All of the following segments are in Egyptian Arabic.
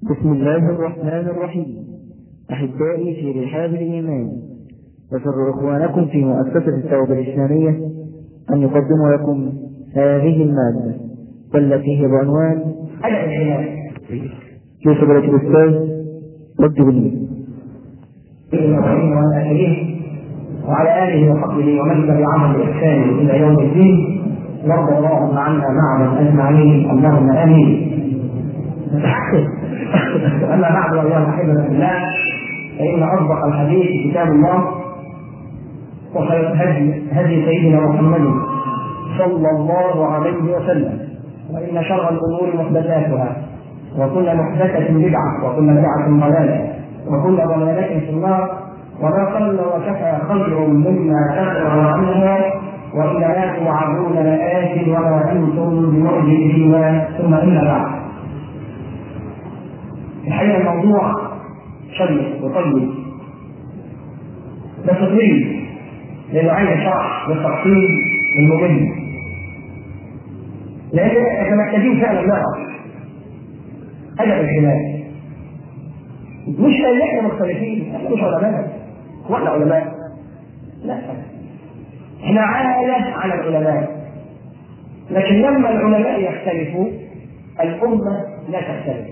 بسم الله الرحمن الرحيم أحبائي في رحاب الإيمان يسر إخوانكم في مؤسسة التوبة الإسلامية أن يقدموا لكم هذه المادة والتي هي بعنوان العناية في خبرة الأستاذ وجه الدين وعلى آله وعلى آله وصحبه ومن تبعهم بإحسان إلى يوم الدين وارض اللهم عنا معهم أجمعين اللهم آمين أما بعد أيها الأحبة في الله فإن أصدق الحديث كتاب الله وخير الهدي هدي سيدنا محمد صلى الله عليه وسلم وإن شر الأمور محدثاتها وكل محدثة بدعة وكل بدعة ضلالة وكل ضلالة في النار وما قل وكفى خير مما كثر عنها وإلى توعدون لآت وما أنتم بمعجزين ثم إلا بعد الحقيقة الموضوع شيق وطيب بس طويل لأنه عايز شرح بالتفصيل الممل لأن احنا محتاجين فعلا نعرف أدب الخلاف مش لأن احنا مختلفين احنا مش علماء واحنا علماء لا احنا عالة على العلماء لكن لما العلماء يختلفوا الأمة لا تختلف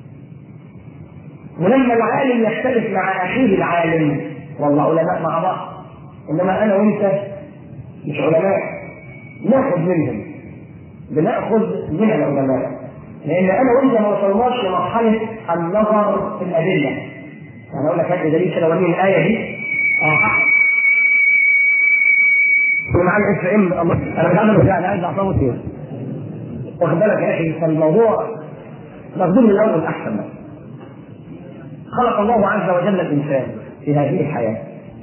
ولما العالم يختلف مع أخيه العالم والله علماء مع بعض إنما أنا وأنت مش علماء ناخذ منهم بناخذ من العلماء لأن أنا وأنت ما وصلناش لمرحلة النظر في الأدلة يعني أقول لك هات دليل كده وريني الآية دي أه ومعانا اف ام الله انا مش عارف انا عايز اعصابه كده واخد بالك يا اخي فالموضوع مخدوم من الاول احسن بقى خلق الله عز وجل الانسان في هذه الحياه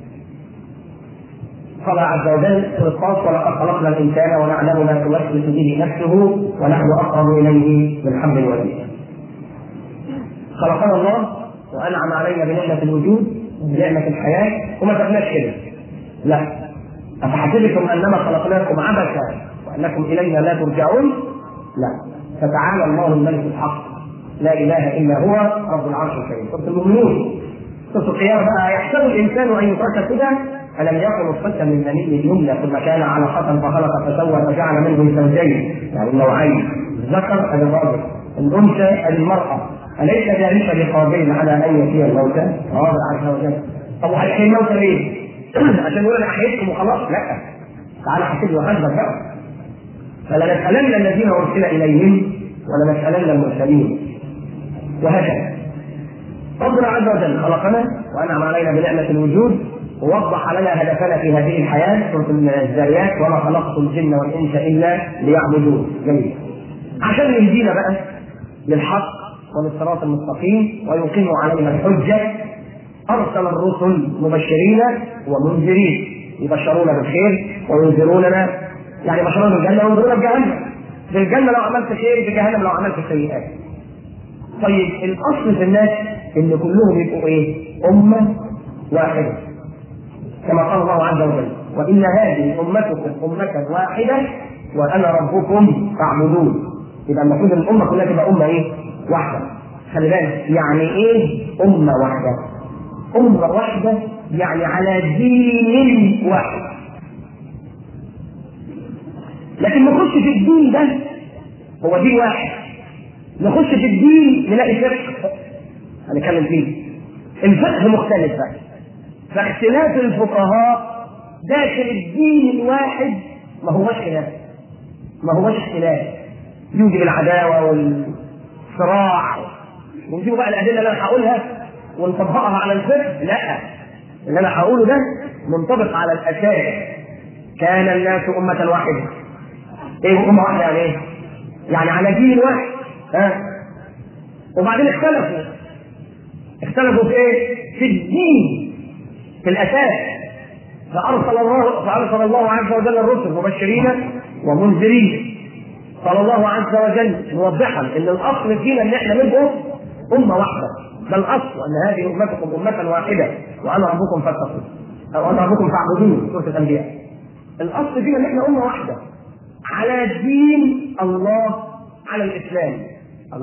قال عز وجل في الخاص ولقد خلقنا الانسان ونعلم ما توسوس به نفسه ونحن اقرب اليه من حبل الوريد خلقنا الله وانعم علينا بنعمه الوجود بنعمه الحياه وما سبناش كده لا افحسبتم انما خلقناكم عبثا وانكم الينا لا ترجعون لا فتعالى الله الملك الحق لا اله الا هو رب العرش الكريم سوره المؤمنون سوره القيامه بقى يحسب الانسان ان يترك كده الم يكن نطفه من مني يمنى ثم كان علقه فخلق فسوى فجعل منه زوجين يعني النوعين الذكر الراجل الانثى المراه اليس ذلك بقادر على ان يحيي الموتى؟ قال عز وجل طب وهيحيي الموتى ليه؟ عشان يقول انا احييتكم وخلاص لا تعالى حسب وحسبك بقى فلنسالن الذين ارسل اليهم ولنسالن المرسلين وهكذا ربنا عز وجل خلقنا وانعم علينا بنعمه الوجود ووضح لنا هدفنا في هذه الحياه سوره الذاريات وما خلقت الجن والانس الا ليعبدون جميل عشان يهدينا بقى للحق وللصراط المستقيم ويقيموا علينا الحجه ارسل الرسل مبشرين ومنذرين يبشرونا بالخير وينذروننا يعني بشرونا بالجنه وينذرونا بجهنم بالجنه لو عملت خير بجهنم لو عملت سيئات طيب الاصل في الناس ان كلهم يبقوا ايه؟ امه واحده كما قال الله عز وجل وان هذه امتكم امه واحده وانا ربكم فاعبدون يبقى المفروض الامه كلها تبقى امه ايه؟ واحده خلي بالك يعني ايه امه واحده؟ أمة واحدة يعني على دين واحد لكن نخش في الدين ده هو دين واحد نخش في الدين نلاقي فقه هنتكلم فيه الفقه مختلف بقى فاختلاف الفقهاء داخل الدين الواحد ما هوش خلاف ما هوش اختلاف يوجب العداوه والصراع ونجيب بقى الادله اللي انا هقولها ونطبقها على الفقه لا اللي انا هقوله ده منطبق على الاساس كان الناس أمة واحدة ايه أمة واحدة يعني ايه؟ يعني على دين واحد ها وبعدين اختلفوا اختلفوا في ايه؟ في الدين في الاساس فارسل الله فارسل الله عز وجل الرسل مبشرين ومنذرين قال الله عز وجل موضحا ان الاصل فينا ان احنا نبقى امه واحده ده الاصل ان هذه امتكم امه واحده وانا ربكم فاتقون او انا ربكم فاعبدون سوره الانبياء الاصل فينا ان احنا امه واحده على دين الله على الاسلام الله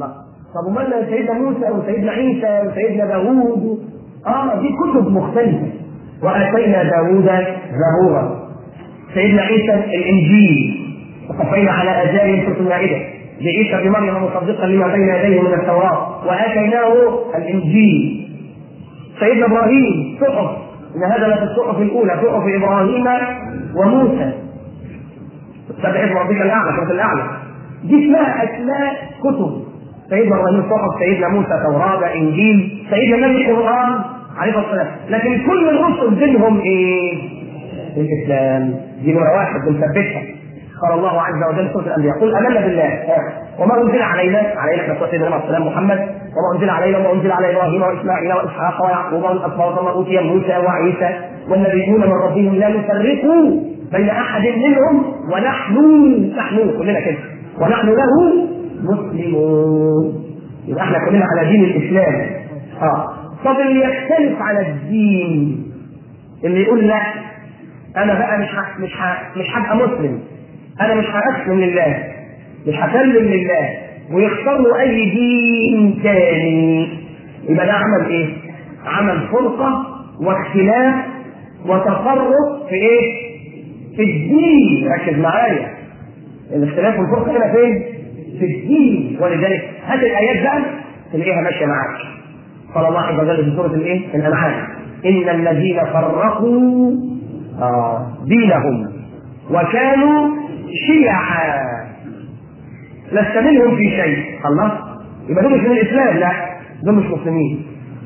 طب امال سيدنا موسى وسيدنا عيسى وسيدنا داوود اه دي كتب مختلفه واتينا داوود زبورا سيدنا عيسى الانجيل وقفينا على اجال سوره المائده بعيسى ابن مريم مصدقا لما بين يديه من التوراه واتيناه الانجيل سيدنا ابراهيم صحف ان هذا لفي الصحف الاولى صحف ابراهيم وموسى سبح اسم ربك الاعلى سوره الاعلى دي اسمها اسماء كتب سيدنا ابراهيم صحف سيدنا موسى توراه انجيل سيدنا النبي القران عليه الصلاه والسلام لكن كل الرسل دينهم ايه؟ الاسلام دي نمره واحد بنثبتها قال الله عز وجل سوره الانبياء قل امنا بالله وما انزل علينا علينا احنا سيدنا السلام محمد وما انزل علينا وما انزل على ابراهيم واسماعيل واسحاق ويعقوب والاسباط وما اوتي موسى وعيسى والنبيون من ربهم لا نفرق بين احد منهم ونحن نحن كلنا كده ونحن له مسلمون يبقى احنا كلنا على دين الاسلام اه طب اللي يختلف على الدين اللي يقول لا انا بقى مش ح... مش ح... مش هبقى مسلم انا مش هاسلم لله مش هسلم لله ويختار له اي دين تاني يبقى ده عمل ايه؟ عمل فرقه واختلاف وتفرق في ايه؟ في الدين ركز معايا الاختلاف والفرقه هنا فين؟ في الدين ولذلك هات الايات بقى تلاقيها ماشيه معاك قال الله عز وجل في سوره الايه؟ الانعام ان الذين فرقوا آه دينهم وكانوا شيعا لست منهم في شيء الله يبقى دول مش من الاسلام لا دول مش مسلمين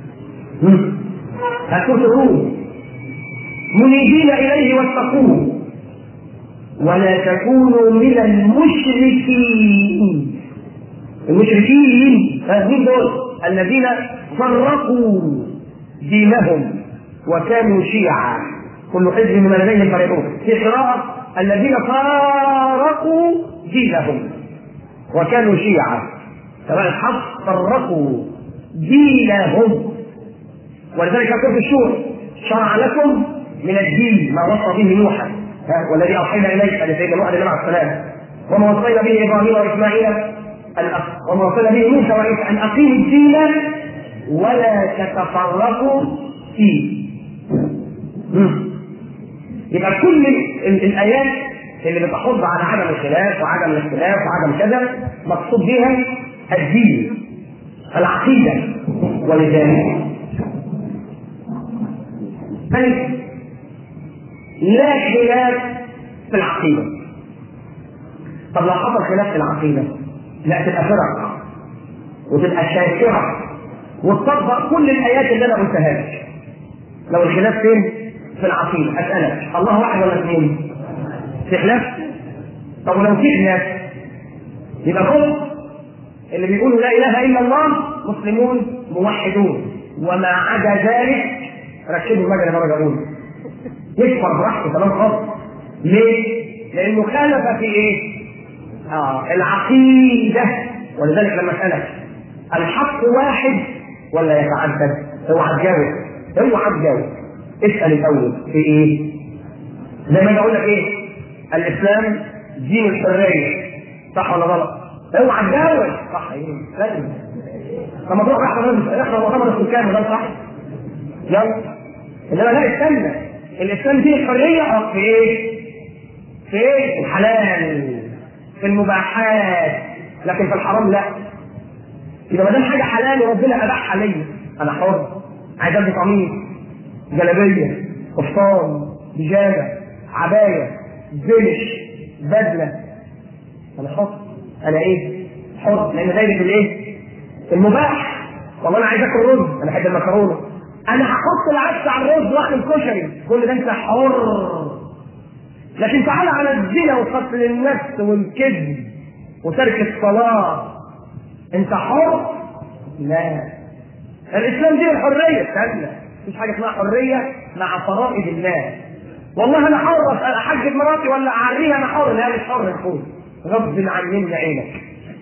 هتكفرون منيبين اليه واتقوه ولا تكونوا من المشركين المشركين مين دول الذين فرقوا دينهم وكانوا شيعا كل حزب من لديهم فريقون في قراءة الذين فارقوا دينهم وكانوا شيعا سواء الحق فرقوا دينهم ولذلك يقول في الشورى شرع لكم من الدين ما وصى به نوحا والذي اوحينا اليك لسيدنا نوح عليه السلام وما وصينا به ابراهيم واسماعيل وما وصينا به موسى وعيسى ان اقيموا الدين ولا تتفرقوا فيه يبقى كل الايات اللي بتحض على عدم الخلاف وعدم الاختلاف وعدم كذا مقصود بها الدين العقيده ولذلك بل لا خلاف في العقيده طب لو حصل خلاف في العقيده لا تبقى فرق وتبقى شاكره وتطبق كل الايات اللي انا قلتها لك لو الخلاف فين؟ في العقيده اسالك الله واحد ولا اثنين؟ في خلاف؟ طب ولو في خلاف يبقى كل اللي بيقولوا لا اله الا الله مسلمون موحدون وما عدا ذلك ركزوا المجال اللي انا بقوله يكفر براحته كلام خالص ليه؟ لانه خالف في ايه؟ اه العقيده ولذلك لما اسالك الحق واحد ولا يتعدد؟ اوعى تجاوب اوعى تجاوب اسال الاول في ايه؟ زي ما انا اقول لك ايه؟ الاسلام دين الحريه صح ولا غلط؟ اوعى تجاوب صح ايه؟ لازم طب ما تروح احنا احنا مؤتمر السكان ده صح؟ يلا انما لا استنى الاسلام دين الحريه في ايه؟ في ايه؟ الحلال في المباحات لكن في الحرام لا يبقى ما دام حاجه حلال وربنا اباحها ليا انا حر عايز البس قميص جلابيه قفطان بيجامه عبايه زلش بدله انا حر انا ايه؟ حر لان دايره الايه؟ المباح والله انا عايز اكل رز انا احب المكرونه انا هحط العدس على الرز واكل كشري كل ده انت حر لكن تعالى على الزنا وقتل النفس والكذب وترك الصلاه انت حر؟ لا الاسلام دين الحريه استنى مفيش حاجه اسمها حريه مع فرائض الله والله انا حر احجب مراتي ولا اعريها انا حر لا مش حر نقول غصب عننا عينك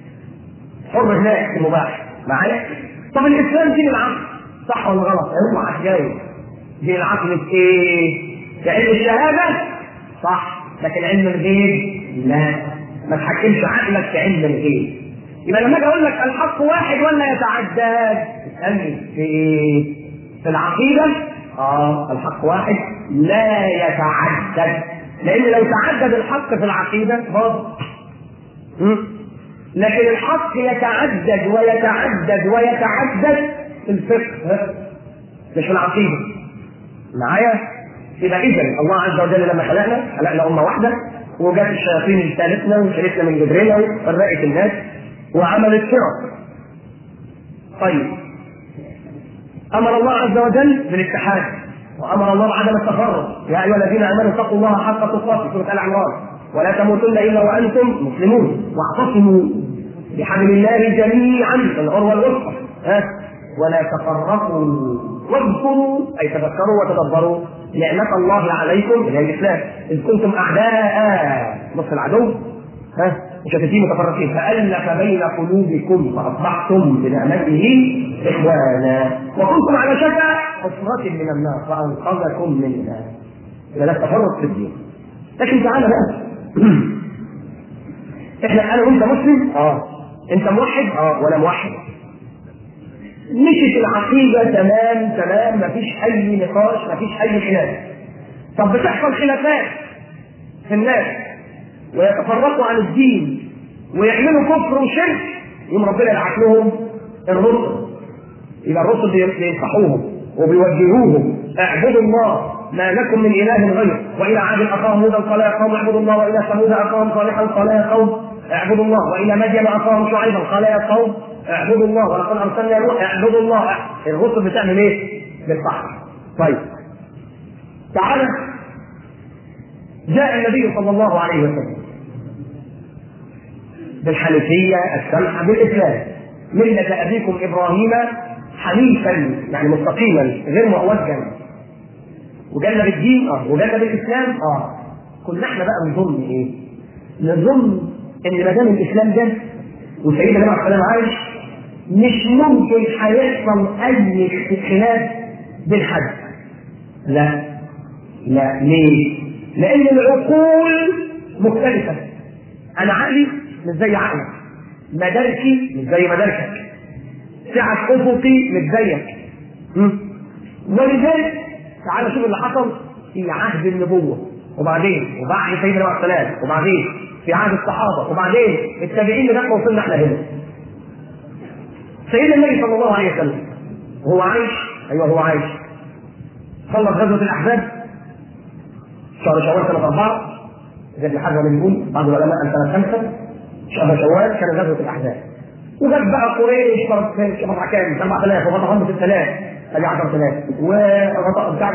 حر هناك في مباح معايا طب الاسلام دين العقل صح ولا غلط؟ اوعى تجاوب دين العقل في ايه؟ في علم الشهاده صح لكن علم الغيب لا ما تحكمش عقلك في علم الغيب يبقى لما اجي اقول لك الحق واحد ولا يتعدد؟ اسالني في ايه؟ في العقيده اه الحق واحد لا يتعدد لان لو تعدد الحق في العقيده باظ لكن الحق يتعدد ويتعدد ويتعدد في الفقه مش في العقيده معايا يبقى اذا الله عز وجل لما خلقنا خلقنا امه واحده وجات الشياطين اجتالتنا وشالتنا من جدرنا وفرقت الناس وعملت فرق طيب امر الله عز وجل بالاتحاد وامر الله بعدم التفرق يا ايها الذين امنوا اتقوا الله حق تقاته سوره ال عمران ولا تموتن الا وانتم مسلمون واعتصموا بحبل الله جميعا العروه الوثقى ها ولا تفرقوا واذكروا اي تذكروا وتدبروا نعمة الله عليكم اللي هي الاسلام اذ كنتم اعداء نص العدو ها مشتتين متفرقين فالف بين قلوبكم فاصبحتم بنعمته اخوانا وكنتم على شفا حفرة من النار فانقذكم منها اذا لا تفرق في الدين لكن تعالى بقى احنا انا وانت مسلم اه انت موحد اه وانا موحد مشيت العقيدة تمام تمام مفيش أي نقاش مفيش أي خلاف. طب بتحصل خلافات في الناس ويتفرقوا عن الدين ويعملوا كفر وشرك يوم ربنا يبعت لهم الرسل يبقى الرسل بينصحوهم وبيوجهوهم اعبدوا الله ما لكم من اله غيره والى عاد اخاهم هودا قال يا قوم اعبدوا الله والى ثمود اخاهم صالحا قال يا قوم اعبدوا الله والى مدين اخاهم شعيبا قال يا قوم اعبدوا الله ولقد ارسلنا نوح اعبدوا الله الرسل بتعمل ايه؟ بالصح طيب تعالى جاء النبي صلى الله عليه وسلم بالحنيفيه السمحه بالاسلام مله ابيكم ابراهيم حنيفا يعني مستقيما غير معوجا وجانا بالدين اه وجانا بالاسلام اه كنا احنا بقى نظن ايه؟ نظن ان ما دام الاسلام جه وسيدنا النبي عليه السلام عايش مش ممكن هيحصل اي خلاف بالحد لا لا ليه؟ لان العقول مختلفه انا عقلي مش زي عقلك مداركي مش زي مداركك سعة افقي مش زيك ولذلك تعال شوف اللي حصل في عهد النبوه وبعدين وبعد سيدنا عليه السلام وبعدين في عهد الصحابه وبعدين التابعين لغايه ما وصلنا احنا هنا سيدنا النبي صلى الله عليه وسلم وهو عايش ايوه هو عايش خلص غزوه الاحزاب شهر شوال سنه اربعه زي ابن حجر بيقول بعض العلماء ان سنه خمسه شهر شوال كان غزوه الاحزاب وجت بقى قريش فرع كام 7000 وغطفان ب 6000 ادي 10000 وغطاء بتاع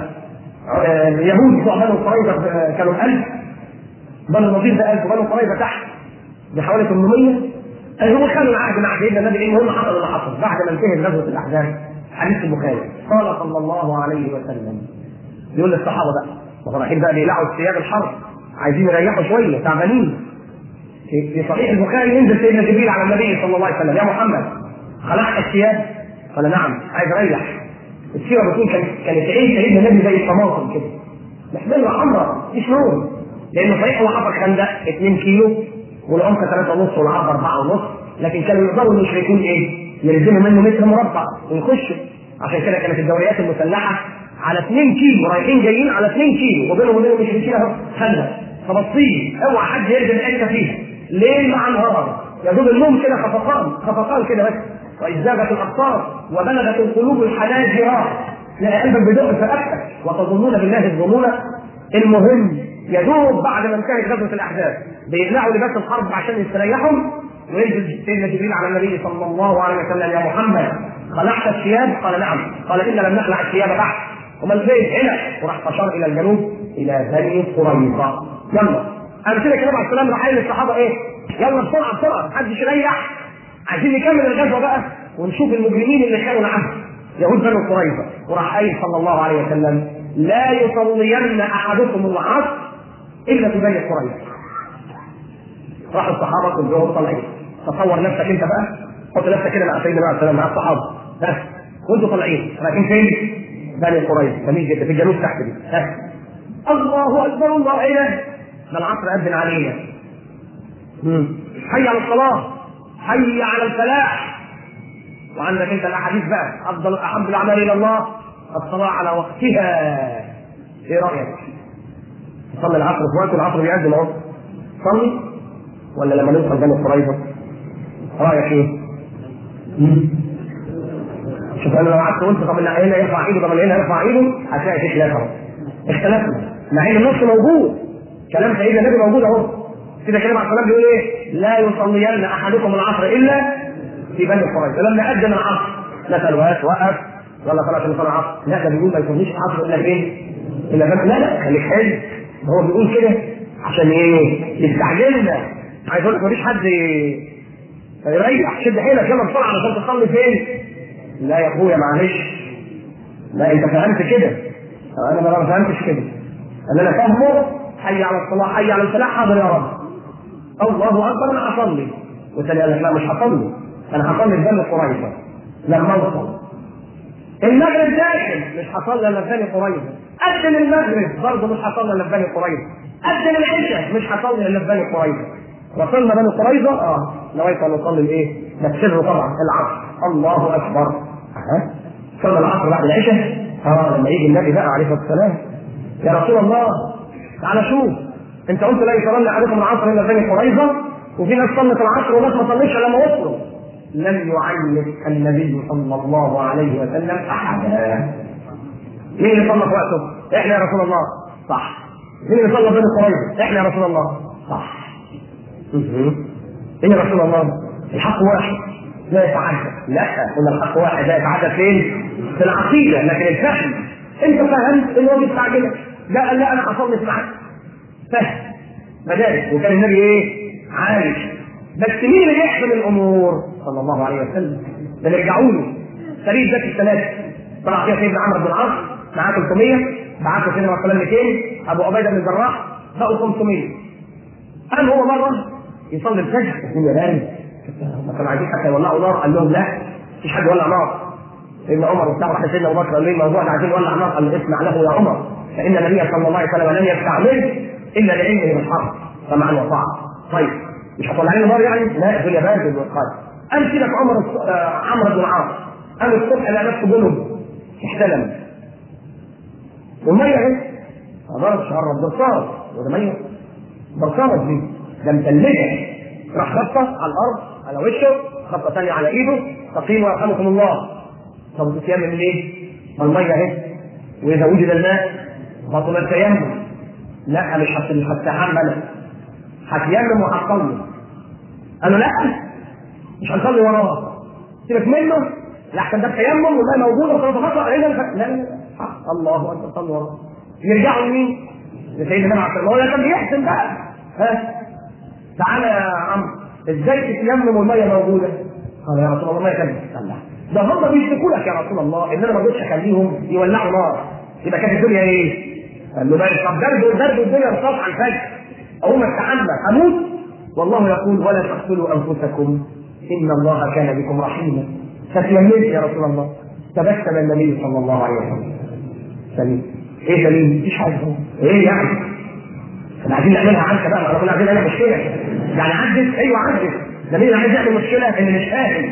اليهود بتوع بنو قريظه كانوا 1000 بنو النضير ده 1000 وبنو قريظه تحت بحوالي 800 هم خلوا العهد مع سيدنا النبي لان هم حصل اللي حصل بعد ما انتهت غزوه الاحزاب حديث البخاري قال صلى الله عليه وسلم يقول للصحابه بقى وهم رايحين بقى بيقلعوا ثياب الحرب عايزين يريحوا شويه تعبانين في في صحيح البخاري ينزل سيدنا جبريل على النبي صلى الله عليه وسلم يا محمد خلعت الثياب؟ قال نعم عايز اريح السيره بتقول كانت كانت عين سيدنا النبي زي الطماطم كده محمله حمراء مش نور لانه صحيح هو حفر خندق 2 كيلو والعمق 3 ونص والعرض 4 ونص لكن كانوا يقدروا المشركون ايه؟ يلزموا منه متر مربع ويخشوا عشان كده كانت الدوريات المسلحه على 2 كيلو رايحين جايين على 2 كيلو وبينهم وبين المشركين اهو خندق فبصين اوعى حد يرجع حته فيها ليل مع نهار يدوب النوم كده خفقان خفقان كده بس واذ زاغت الابصار وبلغت القلوب الحناجر تلاقي قلبك بيدق في رقبتك وتظنون بالله الظنون المهم يدوب بعد ما انتهت غزوه الاحزاب بيقلعوا لباس الحرب عشان يستريحوا وينزل سيدنا جبريل على النبي صلى الله عليه وسلم يا محمد خلعت الثياب؟ قال نعم قال انا لم نخلع الثياب بعد امال فين؟ هنا وراح اشار الى الجنوب الى بني قريظه يلا انا كده كلام على السلام راح قايل للصحابه ايه؟ يلا بسرعه بسرعه محدش يريح عايزين نكمل الغزوه بقى ونشوف المجرمين اللي خانوا العهد يهود بنو قريظه وراح قايل صلى الله عليه وسلم لا يصلين احدكم العصر الا في بني قريظه راح الصحابه كلهم طالعين تصور نفسك انت بقى حط نفسك كده مع سيدنا عليه السلام مع الصحابه ها وانتوا طالعين رايحين فين؟ بني قريظه جميل جدا في الجنوب تحت دي ها الله اكبر الله اله ده العصر اذن علينا حي على الصلاه حي على الفلاح وعندك انت الاحاديث بقى افضل احب الاعمال الى الله الصلاه على وقتها ايه رايك؟ تصلي العصر في وقت العصر بيأذن اهو صلي ولا لما نوصل بني قريظه رايك ايه؟ شوف انا لو قعدت قلت طب اللي هنا يرفع ايده طب اللي هنا يرفع ايده هتلاقي في خلاف اهو اختلفنا مع ان النص موجود كلام سيدنا النبي موجود اهو كده كده مع السلام بيقول ايه؟ لا يصلين احدكم العصر الا في بني قريظه لما اذن العصر لا سلواش وقف ولا خلاص نصلي العصر لا ده بيقول ما يصليش العصر الا فين؟ الا بني لا لا خليك حلو هو بيقول كده عشان ايه؟ يستعجلنا عايز اقول لك مفيش حد يريح شد حيلك يلا بسرعه علشان تصلي فين؟ لا يا اخويا معلش لا انت فهمت كده انا ما فهمتش كده اللي انا فاهمه حي على الصلاه حي على الفلاح حاضر يا رب الله اكبر انا هصلي والثاني قال لك لا مش هصلي انا هصلي في بني قريظه لما اوصل المغرب داخل مش هصلي الا في بني قريظه اذن المغرب برضه مش هصلي الا في بني قريظه اذن العشاء مش هصلي الا في بني قريظه وصلنا بني قريظه اه نويت ان اصلي الايه؟ ده السر طبعا العصر الله اكبر ها صلى العصر بعد العشاء اه لما يجي النبي بقى عليه الصلاه والسلام يا رسول الله تعالى شوف انت قلت لا يصلي عليكم العصر الا بني قريظه وفي ناس صلت العصر وناس ما صلتش لما وصلوا لم يعلم النبي صلى الله عليه وسلم احدا مين اللي صلى في وقته؟ احنا يا رسول الله صح مين اللي صلى بني قريظه؟ احنا يا رسول الله صح ايه يا رسول الله؟ الحق واحد لا يتعدى لا قلنا الحق واحد لا يتعدى فين؟ في العقيده لكن الفهم انت فهمت ان هو مستعجلك لا قال لا انا هصلي في العقل فهم مدارس وكان النبي ايه؟ عايش بس مين اللي يحسم الامور؟ صلى الله عليه وسلم ده اللي رجعوا له فريد ذكي الثلاثه طلع فيها سيدنا عمرو بن العاص معاه 300 بعثوا سيدنا رسول الله 200 ابو عبيده بن الجراح بقوا 500 قام هو مره يصلي الفجر الدنيا بارد كانوا عايزين حتى يولعوا نار قال لهم لا مفيش حد يولع نار سيدنا عمر وبتاع واحد سيدنا ابو بكر قال لي الموضوع ده عايزين نولع نار قال له اسمع له يا عمر فان النبي صلى الله عليه وسلم لم يستعمله الا لعلمه بالحق سمعا وطاعه طيب مش هتولعين نار يعني؟ لا الدنيا بارد قال قام سيدك عمر آه عمرو بن العاص قام الصبح لقى نفسه جنب احتلم والميه اهي ما قدرش يقرب برصاص وده ميه برصاص دي ده متلجه راح خبطه على الارض على وشه خبطه ثانيه على ايده تقيم ويرحمكم الله طب بتيمم ليه؟ ما الميه اهي واذا وجد الماء بطل التيمم لا مش مش هتتحمل هتيمم وهتصلي قال له لا مش هنصلي وراه سيبك منه لا احسن ده التيمم والماء موجود وصلاه خطا علينا لا لا الله اكبر صلي وراه يرجعوا لمين؟ لسيدنا النبي عليه الصلاه والسلام هو كان بيحسن بقى ها تعالى يا عمرو ازاي تتيمم والميه موجوده؟ قال يا رسول الله ما يكذب قال لا ده هم بيشتكوا لك يا رسول الله ان انا ما رضيتش اخليهم يولعوا نار يبقى كانت الدنيا ايه؟ قال له بارد طب درب درب الدنيا رصاص على الفجر اقوم استحمى اموت والله يقول ولا تقتلوا انفسكم ان الله كان بكم رحيما فتيممت يا رسول الله تبسم النبي صلى الله عليه وسلم سليم ايه دليل؟ مفيش حاجه ايه يعني؟ احنا عايزين نعملها عنك بقى احنا كنا عايزين نعمل مشكله يعني عدت ايوه عدت ده مين اللي عايز يعمل مشكله ان مش فاهم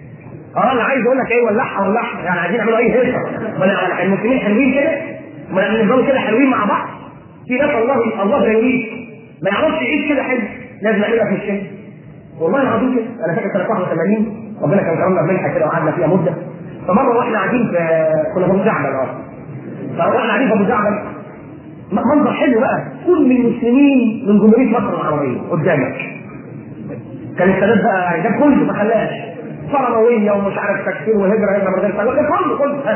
اه انا عايز اقول لك ايه ولعها ولعها يعني عايزين يعملوا اي هيصه ولا المسلمين حلوين كده ما نفضلوا كده حلوين مع بعض في ناس الله الله جميل ما يعرفش يعيش كده حلو لازم يعملها في الشيء والله العظيم كده انا فاكر سنه 81 ربنا كان كرمنا بمنحه كده وقعدنا فيها مده فمره واحنا قاعدين في كنا في ابو جعبل اه فاحنا قاعدين في ابو جعبل منظر حلو بقى كل المسلمين من جمهوريه مصر العربيه قدامك كان السادات بقى ده كله ما خلاش فرمويه ومش عارف تكفير وهجره هجره من غير ده كله كله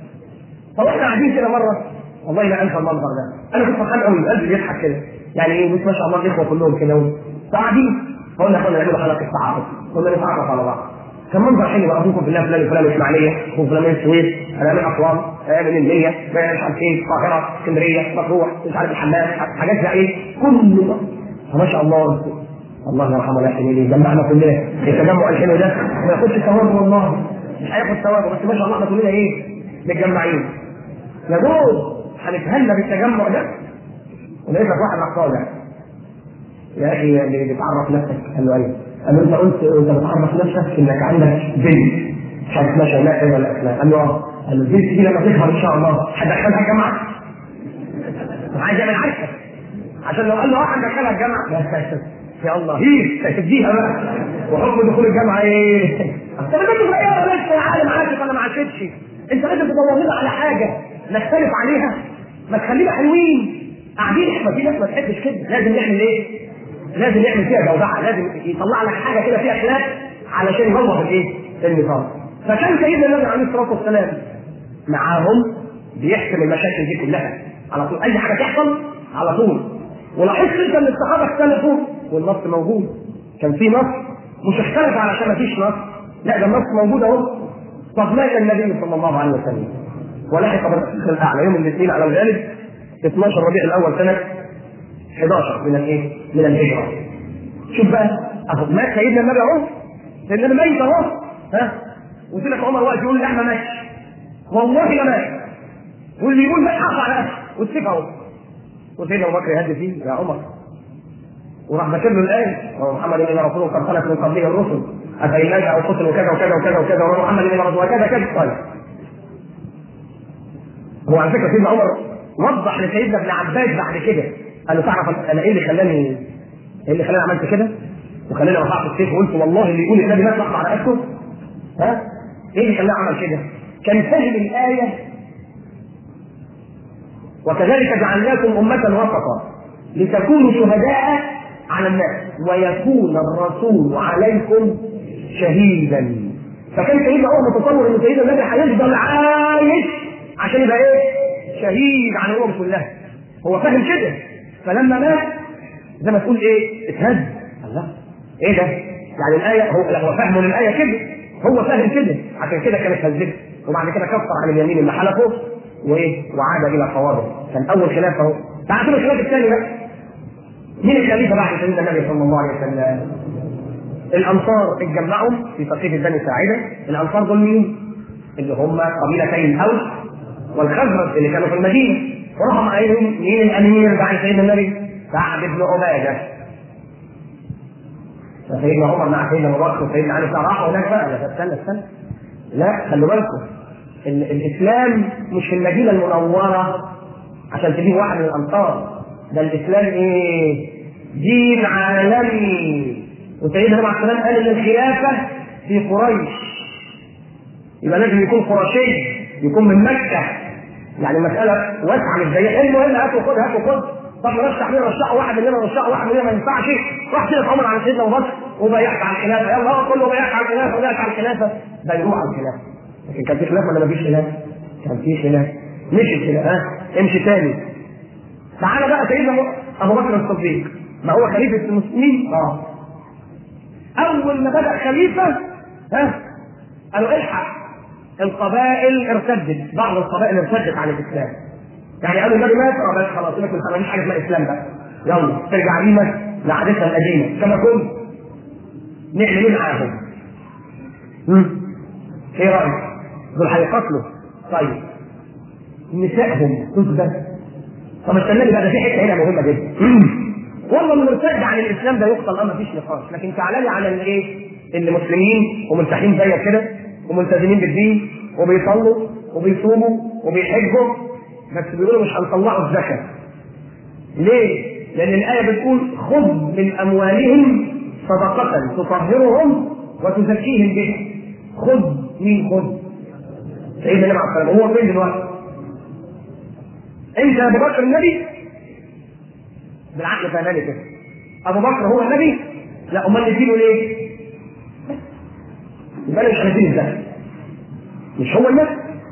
فاحنا قاعدين كده مره والله لا انسى المنظر ده انا كنت فرحان قوي قلبي بيضحك كده يعني ايه ما شاء الله الاخوه كلهم كده فقاعدين فقلنا كنا نعمل حلقه تعارف كنا نتعرف على بعض كان منظر حلو بقى ابوكم بالله فلان وفلان اسماعيليه وفلان من السويس انا من اسوان من النية مش عارف ايه القاهره اسكندريه مطروح مش عارف الحمام حاجات زي ايه كل ما شاء الله الله يرحمه الله يحييه جمعنا كلنا التجمع الحلو ده ما ياخدش ثواب والله مش هياخد ثواب بس ما شاء الله احنا كلنا ايه متجمعين يا دوب هنتهنى بالتجمع ده ولقيت لك واحد راح طالع يا اخي اللي بتعرف نفسك قال له ايوه قال له انت قلت انت بتعرف نفسك انك عندك بنت مش عارف اسمها شيماء ايه ولا اسمها قال له اه قال له البنت دي لما تكبر ان شاء الله هدخلها الجامعه عايز يعمل عكسك عشان لو قال له اه هندخلها الجامعه يا ساتر يا الله هي تديها بقى وحكم دخول الجامعه ايه؟ طب انت صغيره لسه يا عالم عاشق ولا ما عاشقش انت لازم تدور لنا على حاجه نختلف عليها ما تخلينا حلوين قاعدين احنا في ناس ما تحبش كده لازم نعمل ايه؟ لازم يعمل فيها جودعه لازم يطلع لك حاجه كده فيها خلاف علشان يبوظ الايه؟ النظام فكان سيدنا النبي عليه الصلاه والسلام معاهم بيحسم المشاكل دي كلها على طول اي حاجه تحصل على طول ولاحظت انت ان الصحابه اختلفوا والنص موجود كان في نص مش اختلف علشان ما فيش نص لا ده النص موجود اهو طب مات النبي صلى الله عليه وسلم ولحق بالرفيق الاعلى يوم الاثنين على الغالب 12 ربيع الاول سنه 11 من الايه؟ من الهجره. شوف بقى اهو مات سيدنا النبي اهو سيدنا النبي ميت اهو ها قلت لك عمر واقف يقول لا ما ماتش والله ما مات واللي يقول مات حق على نفسه والسيف اهو وسيدنا ابو بكر يهدي فيه يا عمر وراح ذاكر له الايه هو محمد انما رسول قد خلت من قبله الرسل افإن نجا او قتل وكذا وكذا وكذا وكذا ومحمد انما رسول وكذا كذا طيب هو على فكره سيدنا عمر وضح لسيدنا ابن عباس بعد كده قال له تعرف انا ايه اللي خلاني ايه اللي خلاني عملت كده وخلاني رفعت السيف وقلت والله اللي يقول النبي مات على رقبته ها ايه اللي خلاني اعمل كده؟ كان فاهم الايه وكذلك جعلناكم امه وسطا لتكونوا شهداء على الناس ويكون الرسول عليكم شهيدا فكان سيدنا عمر متصور ان سيدنا النبي هيفضل عايش عشان يبقى ايه؟ شهيد عن الامم كلها هو فاهم كده فلما مات زي ما تقول ايه؟ اتهز الله ايه ده؟ يعني الايه هو هو فاهمه للايه كده هو فاهم كده عشان كده كانت هزته وبعد كده كفر عن اليمين اللي حلفه وايه؟ وعاد الى صوابه كان اول خلاف اهو تعال الخلاف الثاني بقى مين الخليفه بعد سيدنا النبي صلى الله عليه وسلم؟ الانصار اتجمعوا في سقيفه بني ساعده، الانصار دول مين؟ اللي هم قبيلتي الاوس والخزرج اللي كانوا في المدينه، وراحوا قايلين مين الامير بعد سيدنا النبي؟ سعد بن عباده. فسيدنا عمر مع سيدنا ابو بكر وسيدنا علي راحوا هناك بقى لا استنى استنى لا خلوا بالكم الاسلام مش في المدينه المنوره عشان تجيب واحد من الانصار ده الاسلام ايه؟ دين عالمي وسيدنا النبي عليه السلام قال ان الخلافه في قريش يبقى لازم يكون قرشي يكون من مكه يعني المساله واسعه مش زي المهم هات وخد هات وخد طب نرشح مين رشحه واحد مننا رشحه واحد مننا ما ينفعش راح سيدنا عمر على سيدنا ابو بكر وبايعت على الخلافه يلا كله بايعت على الخلافه وبايعت على الخلافه بايعوه على الخلافه لكن كان في خلاف ولا ما فيش خلاف؟ كان في خلاف مشي كده ها امشي تاني تعالى بقى سيدنا ابو بكر الصديق ما هو خليفه المسلمين اه اول ما بدا خليفه ها قالوا الحق القبائل ارتدت بعض القبائل ارتدت عن الاسلام يعني قالوا النبي مات اه بس خلاص لكن ما فيش حاجه اسمها اسلام بقى يلا ترجع بينا لعادتنا القديمه كما كنت نعمل ايه معاهم؟ ايه رايك؟ دول هيقاتلوا طيب نسائهم تثبت طب استنى بقى ده في حته هنا مهمه جدا والله المرتد عن الاسلام ده يقتل اه مفيش نقاش لكن تعالى لي على الايه؟ اللي مسلمين ومرتاحين زيك كده وملتزمين بالدين وبيصلوا وبيصوموا وبيحجوا بس بيقولوا مش هنطلعوا الزكاه ليه؟ لأن الآية بتقول خذ من أموالهم صدقة تطهرهم وتزكيهم بها خذ مين خذ؟ سيدنا النبي عليه الصلاة هو فين دلوقتي؟ أنت أبو بكر النبي؟ بالعقل فهماني كده أبو بكر هو النبي؟ لا أمال نديله ليه؟ يبقى مش هنديله الزكاة مش هو النبي؟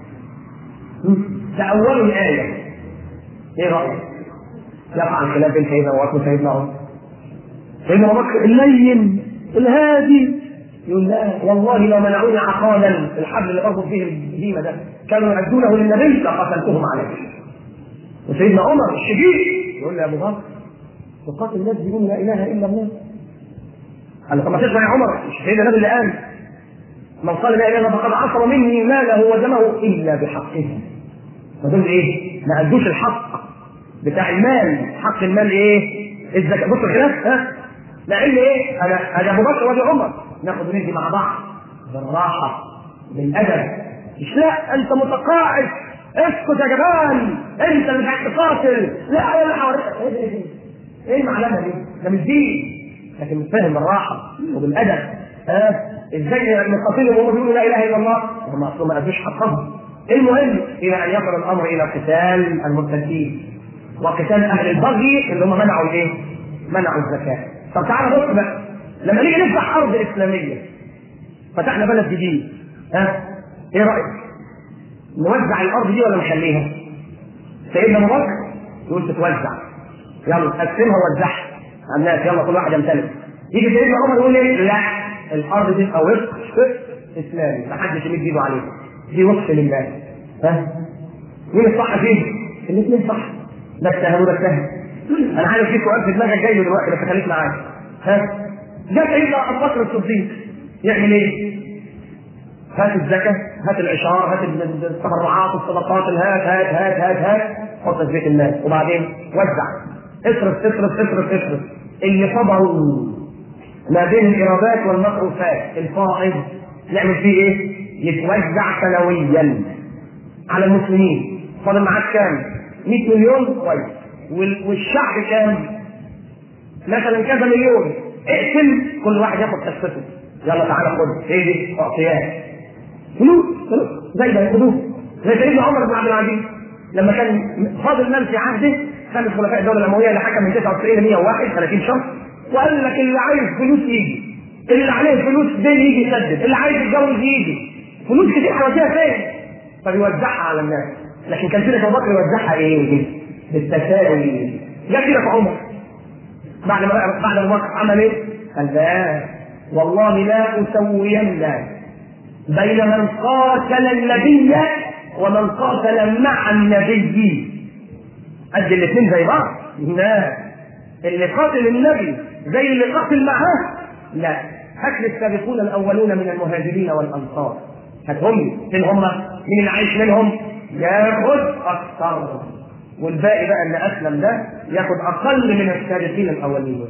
تأولوا الآية إيه رأيك؟ يقع الخلاف بين سيدنا ابو بكر وسيدنا عمر سيدنا ابو بكر اللين الهادي يقول لا والله لو منعوني عقالا الحبل اللي بربط فيه البهيمه ده كانوا يؤدونه للنبي لقتلتهم عليه وسيدنا عمر الشديد يقول لي يا ابو بكر تقاتل الناس بيقولوا لا اله الا الله قال طب ما تسمع يا عمر مش سيدنا النبي اللي قال من قال لا اله الا الله فقد عصم مني ماله ودمه الا بحقه فدول ايه؟ ما ادوش الحق بتاع المال حق المال ايه؟ الزكاه بص الخلاف ها مع ان ايه انا انا ابو بكر وادي عمر ناخد وندي مع بعض بالراحه بالادب مش لا انت متقاعد اسكت يا جبان انت اللي قاعد تقاتل لا ولا حواليك ايه ده ايه ايه المعلمه دي؟ ده مش دين لكن فاهم بالراحه وبالادب ها ازاي نقاتلهم وهم بيقولوا لا اله الا الله هم اصلا ما ادوش حقهم المهم الى ان يصل الامر الى قتال المرتدين وقتال اهل البغي اللي هم منعوا الايه؟ منعوا الزكاه طب تعالى بص بقى لما نيجي نفتح ارض اسلاميه فتحنا بلد جديد ها ايه رايك؟ نوزع الارض دي ولا نخليها؟ سيدنا ابو بكر يقول تتوزع يلا قسمها ووزعها على الناس يلا كل واحد يمتلك يجي سيدنا عمر يقول ايه؟ لا الارض دي تبقى وقف اسلامي ما حدش يمد ايده عليها دي وقف لله ها مين الصح فيه؟ الاثنين صح ده اجتهد وده اجتهد انا عارف في سؤال في دماغك جاي دلوقتي بس خليك معايا ها جاء سيدنا ابو بكر الصديق يعمل ايه؟ هات الزكاه هات العشار هات التبرعات الصدقات هات هات هات هات هات حط في بيت الناس وبعدين وزع اصرف اصرف اصرف اصرف اللي فضلوا ما بين الايرادات والمصروفات الفائض نعمل فيه ايه؟ يتوزع سنويا على المسلمين فاضل معاك كام؟ 100 مليون كويس والشعب كام؟ مثلا كذا مليون اقسم كل واحد ياخد حصته يلا تعالى خد ايه دي؟ اعطيات فلوس فلوس زي ما ياخدوه زي سيدنا عمر بن عبد العزيز لما كان فاضل مال في عهده خمس خلفاء الدوله الامويه اللي حكم من 99 ل 101 30 شهر وقال لك اللي عايز فلوس يجي اللي عليه فلوس دين يجي يسدد اللي عايز يتجوز يجي فلوس كتير هوديها فين؟ فبيوزعها على الناس لكن كان سيدنا ابو بكر يوزعها ايه؟ بالتساوي جه كده في عمر بعد ما بعد ما بكر عمل ايه؟ قال لا والله لا اسوين بين من قاتل النبي ومن قاتل مع النبي قد الاثنين زي بعض لا اللي قاتل النبي زي اللي قاتل معاه لا هات السابقون الاولون من المهاجرين والانصار هاتهم فين هم؟ مين اللي عايش منهم؟ ياخد اكثر والباقي بقى اللي اسلم ده ياخد اقل من السابقين الاولين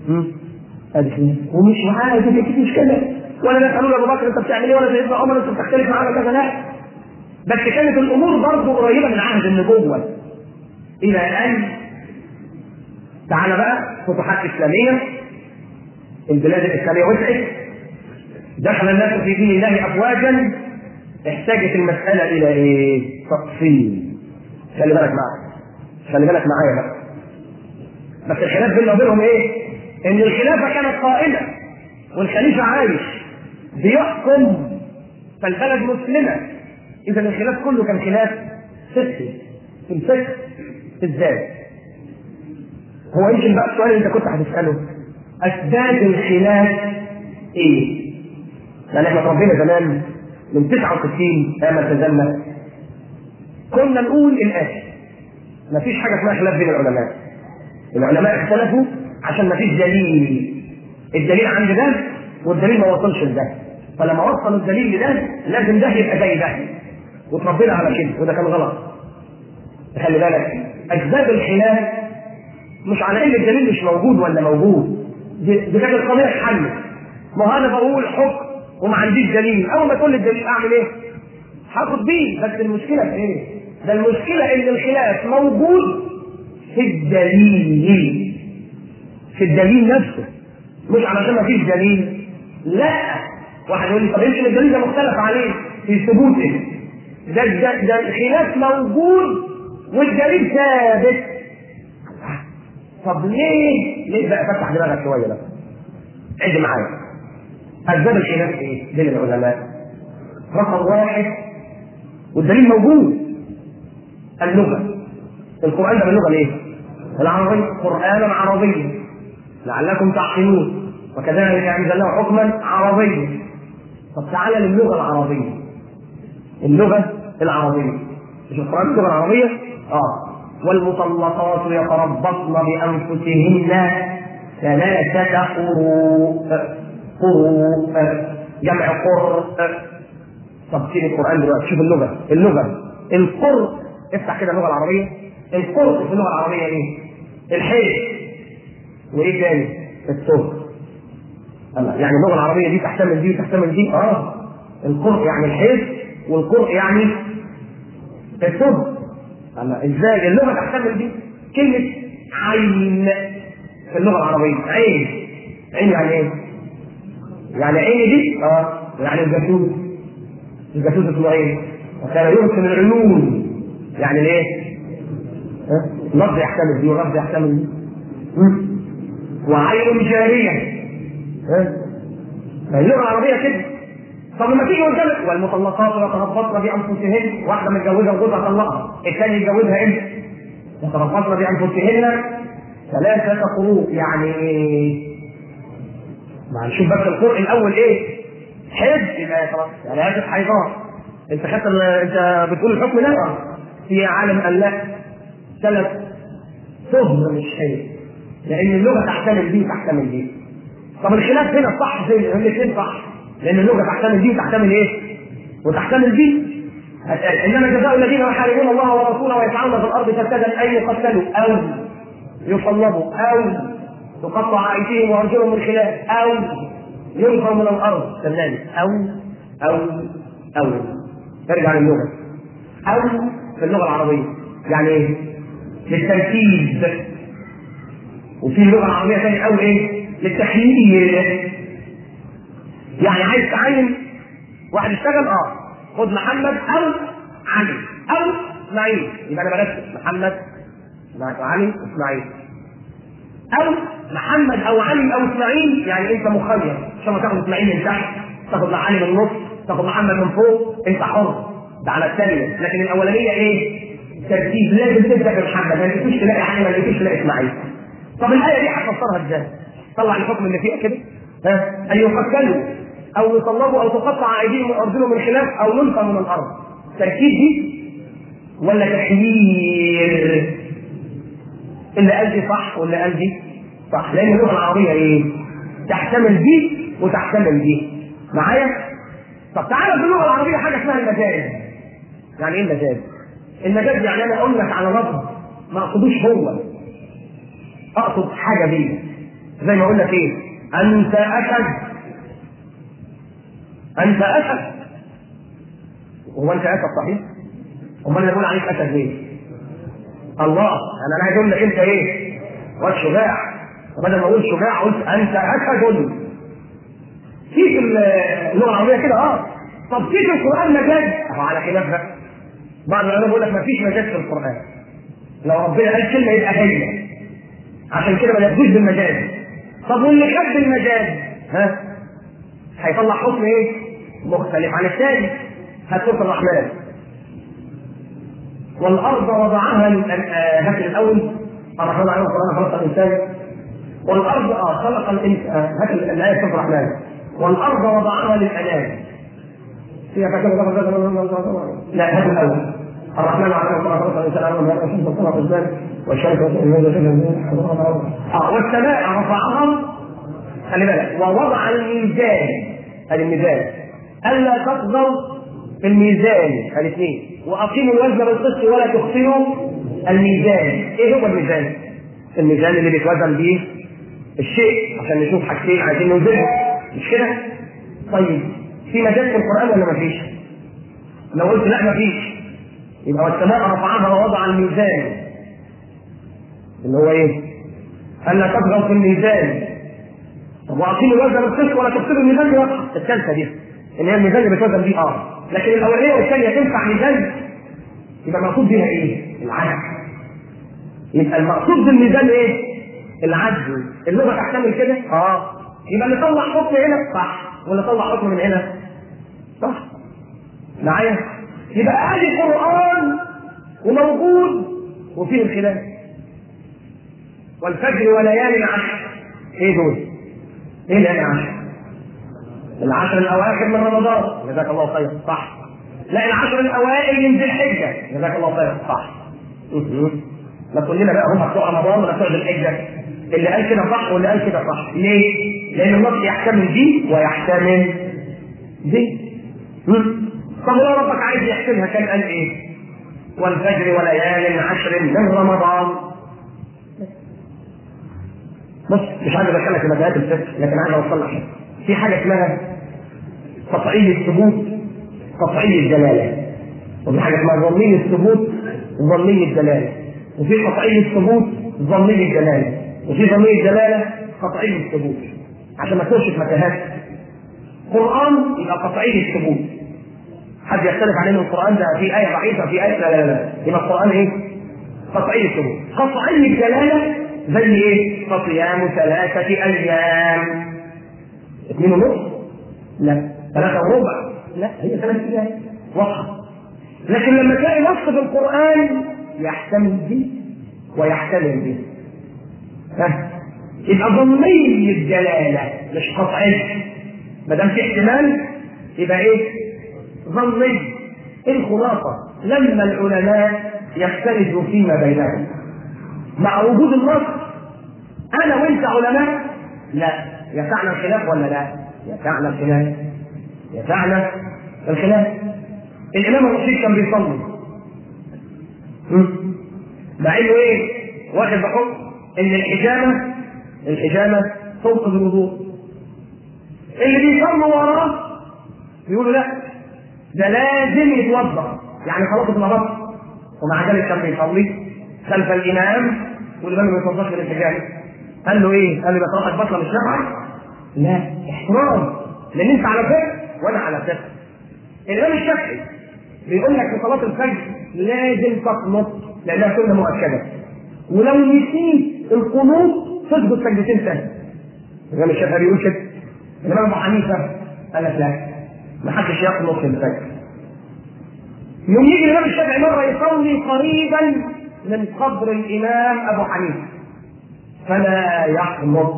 ومش معاه دي مش كده ولا ناس قالوا ابو بكر انت بتعمل ايه ولا سيدنا عمر انت بتختلف معانا كذا لا بس كانت الامور برضه قريبه من عهد النبوه الى ان تعالى بقى فتوحات اسلاميه البلاد الاسلاميه وسعت دخل الناس في دين الله افواجا احتاجت المساله الى ايه؟ تفصيل خلي بالك معايا خلي بالك معايا بقى بس الخلاف بيننا وبينهم ايه؟ ان الخلافه كانت قائمه والخليفه عايش بيحكم فالبلد مسلمه اذا الخلاف كله كان خلاف فقهي في الفقه في الذات هو يمكن بقى السؤال اللي انت كنت هتساله اسباب الخلاف ايه؟ لان احنا اتربينا زمان من 69 ايام التزمنا كنا نقول الاتي مفيش حاجه اسمها خلاف بين العلماء العلماء اختلفوا عشان مفيش دليل الدليل عند ده والدليل ما وصلش لده فلما وصلوا الدليل لده لازم ده يبقى زي ده وتربينا على كده وده كان غلط خلي بالك اسباب الخلاف مش على ان الدليل مش موجود ولا موجود دي, دي كانت القضيه اتحلت ما هو انا بقول حكم وما عنديش دليل اول ما تقول لي الدليل اعمل ايه؟ هاخد بيه بس المشكله في ايه؟ ده المشكله ان الخلاف موجود في الدليل في الدليل نفسه مش علشان ما فيش دليل لا واحد يقول لي طب يمكن الدليل ده مختلف عليه في ثبوته ده ده, ده الخلاف موجود والدليل ثابت طب ليه؟ ليه بقى فتح دماغك شويه بقى عد معايا اسباب الخلاف ايه؟ بين العلماء رقم واحد والدليل موجود اللغه القران ده باللغه الايه؟ العربيه قرانا عربيا لعلكم تعقلون وكذلك انزلناه حكما عربيا طب تعالى للغه العربيه اللغه العربيه مش القران اللغه العربيه؟ اه والمطلقات يتربصن بانفسهن ثلاثه قروء قروء جمع قر طب سيب القران دلوقتي شوف اللغه اللغه القر افتح كده اللغه العربيه القر في اللغه العربيه ايه؟ الحيض وايه تاني؟ الطهر الله يعني اللغه العربيه دي تحتمل دي وتحتمل دي اه القرء يعني الحيض والقرء يعني الصبر الله ازاي اللغه تحتمل دي كلمه عين في اللغه العربيه عين عين يعني ايه؟ يعني عين دي اه يعني الجاسوس الجاسوس اسمه عين وكان يرسل العيون يعني الايه؟ ها؟ لفظ يحتمل دي ولفظ يحتمل دي مم. وعين جاريه ها؟ اللغه العربيه كده طب لما تيجي قدامك والمطلقات يتربصن بانفسهن واحده متجوزه وجوزها طلقها الثاني يتجوزها امتى؟ يتربصن بانفسهن ثلاثة قروء يعني ما نشوف بس القرء الاول ايه؟ حج يبقى خلاص ثلاثة حيضات انت خدت ال- انت بتقول الحكم لا في عالم قال لا ثلاث طهر مش حيض لان اللغه تحتمل دي وتحتمل دي طب الخلاف هنا الصح فين؟ الاثنين صح لان اللغه تحتمل دي وتحتمل ايه؟ وتحتمل دي انما جزاء الذين يحاربون الله ورسوله ويسعون في الارض فسادا ان يقتلوا او يصلبوا او تقطع ايديهم وارجلهم من خلاف او ينفوا من الارض كذلك او او او ارجع للغه او في اللغه العربيه يعني ايه؟ للتنفيذ وفي اللغه العربيه ثاني او ايه؟ للتخيير يعني عايز تعين واحد يشتغل اه خد محمد او علي او اسماعيل يبقى انا برتب محمد وعلي واسماعيل او محمد او علي او اسماعيل يعني انت مخير عشان ما تاخد اسماعيل من تحت تاخد علي من النص تاخد محمد من فوق انت حر ده على الثانيه لكن الاولانيه ايه؟ ترتيب لازم تبدا بمحمد ما تجيش تلاقي علي ما تجيش تلاقي اسماعيل طب الايه دي هتفسرها ازاي؟ طلع الحكم اللي فيها كده ها ان يقتلوا او يصلبوا او تقطع ايديهم وارجلهم من خلاف او يلقى من الارض تركيب دي ولا تحيير اللي قال دي صح واللي قال دي صح لان اللغه العربيه ايه؟ تحتمل دي وتحتمل دي معايا؟ طب تعالى في اللغه العربيه حاجه اسمها المجاز يعني ايه المجاز؟ المجاز يعني انا اقول لك على لفظ ما اقصدوش هو اقصد حاجه بيه زي ما اقول لك ايه؟ انت اسد انت اسد هو انت اسد صحيح؟ امال انا بقول عليك اسد ليه؟ الله انا عايز اقول لك انت ايه؟ واد شجاع بدل ما اقول شجاع قلت انت اسد في في اللغه العربيه كده اه طب في في القران مجاز اهو على خلاف بقى بعض العلماء بيقول لك ما فيش مجاز في القران لو ربنا قال كلمه يبقى هي عشان كده ما ياخدوش بالمجاز طب واللي خد بالمجاز ها هيطلع حكم ايه؟ مختلف عن الثاني هات سوره الرحمن والارض وضعها هات الاول الرحمن عليه القران خلق الانسان والارض اه خلق الانسان هات الايه سوره الرحمن والارض وضعها للانام فيها فكذا لا هات الاول الرحمن عليه القران خلق الانسان على ما يشوف الصلاه الزمان والشمس اه والسماء رفعها خلي بالك ووضع الميزان هذا الميزان الا تطغوا في الميزان الاثنين واقيموا الوزن بالقسط ولا تخسروا الميزان ايه هو الميزان الميزان اللي بيتوزن بيه الشيء عشان نشوف حاجتين عايزين نوزنهم مش كده طيب في مجال في القران ولا ما فيش لو قلت لا ما فيش يبقى والسماء رفعها ووضع الميزان اللي هو ايه الا تطغوا في الميزان طب واقيموا الوزن بالقسط ولا تخسروا الميزان دي واضحه الثالثه دي اللي هي الميزان اللي بيتوزن بيه اه لكن الاولانيه والثانيه تنفع ميزان يبقى المقصود بها ايه؟ العدل يبقى المقصود بالميزان ايه؟ العدل اللغه تحتمل كده؟ اه يبقى اللي طلع حكم هنا صح واللي طلع حكم من هنا صح معايا؟ يبقى ادي قران وموجود وفيه الخلاف والفجر وليالي عشر ايه دول؟ ايه ليالي عشر؟ العشر الاواخر من رمضان جزاك الله خير صح لا العشر الاوائل من ذي الحجه جزاك الله خير صح ما كلنا بقى هم بتوع رمضان ولا بتوع ذي الحجه اللي قال كده صح واللي قال كده صح ليه؟ لان النص يحتمل دي ويحتمل دي طب لو ربك عايز يحسبها كان قال ايه؟ والفجر وليال عشر من رمضان بص مش عايز ادخلك في مجالات الفقه لكن عايز اوصل لك في حاجه اسمها قطعي الثبوت قطعي الدلاله وفي حاجه اسمها ظني الثبوت ظني الدلاله وفي قطعي الثبوت ظني الدلاله وفي ظني الدلاله قطعي الثبوت عشان ما تخش في متاهات قران يبقى قطعي الثبوت حد يختلف عليه القران ده في ايه ضعيفه في ايه لا لا لا يبقى القران ايه؟ قطعي الثبوت قطعي الدلاله زي ايه؟ فصيام ثلاثه ايام اثنين ونص لا ثلاثه وربع لا هي ثلاث ايام واضحه لكن لما تلاقي نص في القران يحتمل به ويحتمل به ها يبقى ظني الدلاله مش قطعي ما دام في احتمال يبقى ايه؟ ظني الخلاصه لما العلماء يختلفوا فيما بينهم مع وجود النص انا وانت علماء لا يسعنا الخلاف ولا لا؟ يسعنا الخلاف يسعنا الخلاف الامام الرشيد كان بيصلي مع انه ايه؟ واخد بحكم ان الحجامه الحجامه تنقذ الوضوء اللي بيصلوا وراه بيقولوا لا ده لازم يتوضا يعني خلاص اتنضفت ومع ذلك كان بيصلي خلف الامام والامام ما يتوضاش بالانتجاه قال له ايه؟ قال له ده صلاتك بطله مش نافعه؟ لا احترام لان انت على فقه وانا على فقه الامام الشافعي بيقول لك في صلاه الفجر لازم تقنط لانها سنه مؤكده ولو نسيت القنوط تسجد سجدتين ثانيه الامام الشافعي بيقول كده الامام ابو حنيفه قال لك لا ما حدش يقنط في الفجر يوم يجي الامام الشافعي مره يصلي قريبا من قبر الامام ابو حنيفه فلا يقنط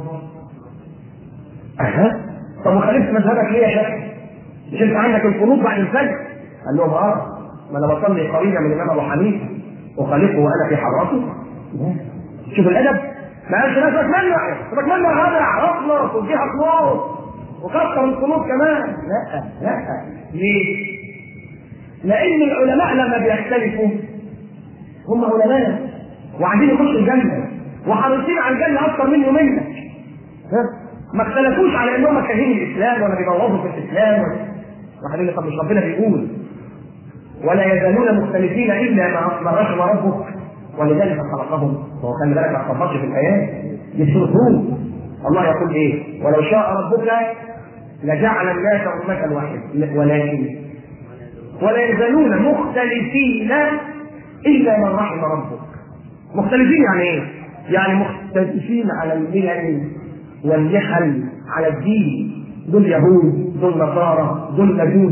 اها طب وخالفت مذهبك ليه يا شيخ؟ مش انت عندك القنوط بعد الفجر؟ قال لهم اه ما انا بصلي قريبا من الامام ابو حنيفه اخالفه وانا في حضرته شوف الادب ما قالش ناس بتمنع بتمنع هذا اخلص واديها خلاص وكثر القنوط كمان لا لا ليه؟ لان العلماء لما بيختلفوا هم علماء وعايزين يخشوا الجنه وحريصين على الجنه اكثر مني ومنك ها؟ ما اختلفوش على انهم مكاهين الاسلام ولا بيبوظوا في الاسلام واحد يقول طب مش ربنا بيقول ولا يزالون مختلفين الا ما رحم ربك ولذلك خلقهم وهو خلي بالك ما تفضلش في الايات دي سوره هود الله يقول ايه ولو شاء ربك لجعل الناس امه واحده ولكن ولا يزالون مختلفين الا من رحم ربك مختلفين يعني ايه؟ يعني مختلفين على الملل والنحل على الدين دول يهود دول نصارى دول مجوس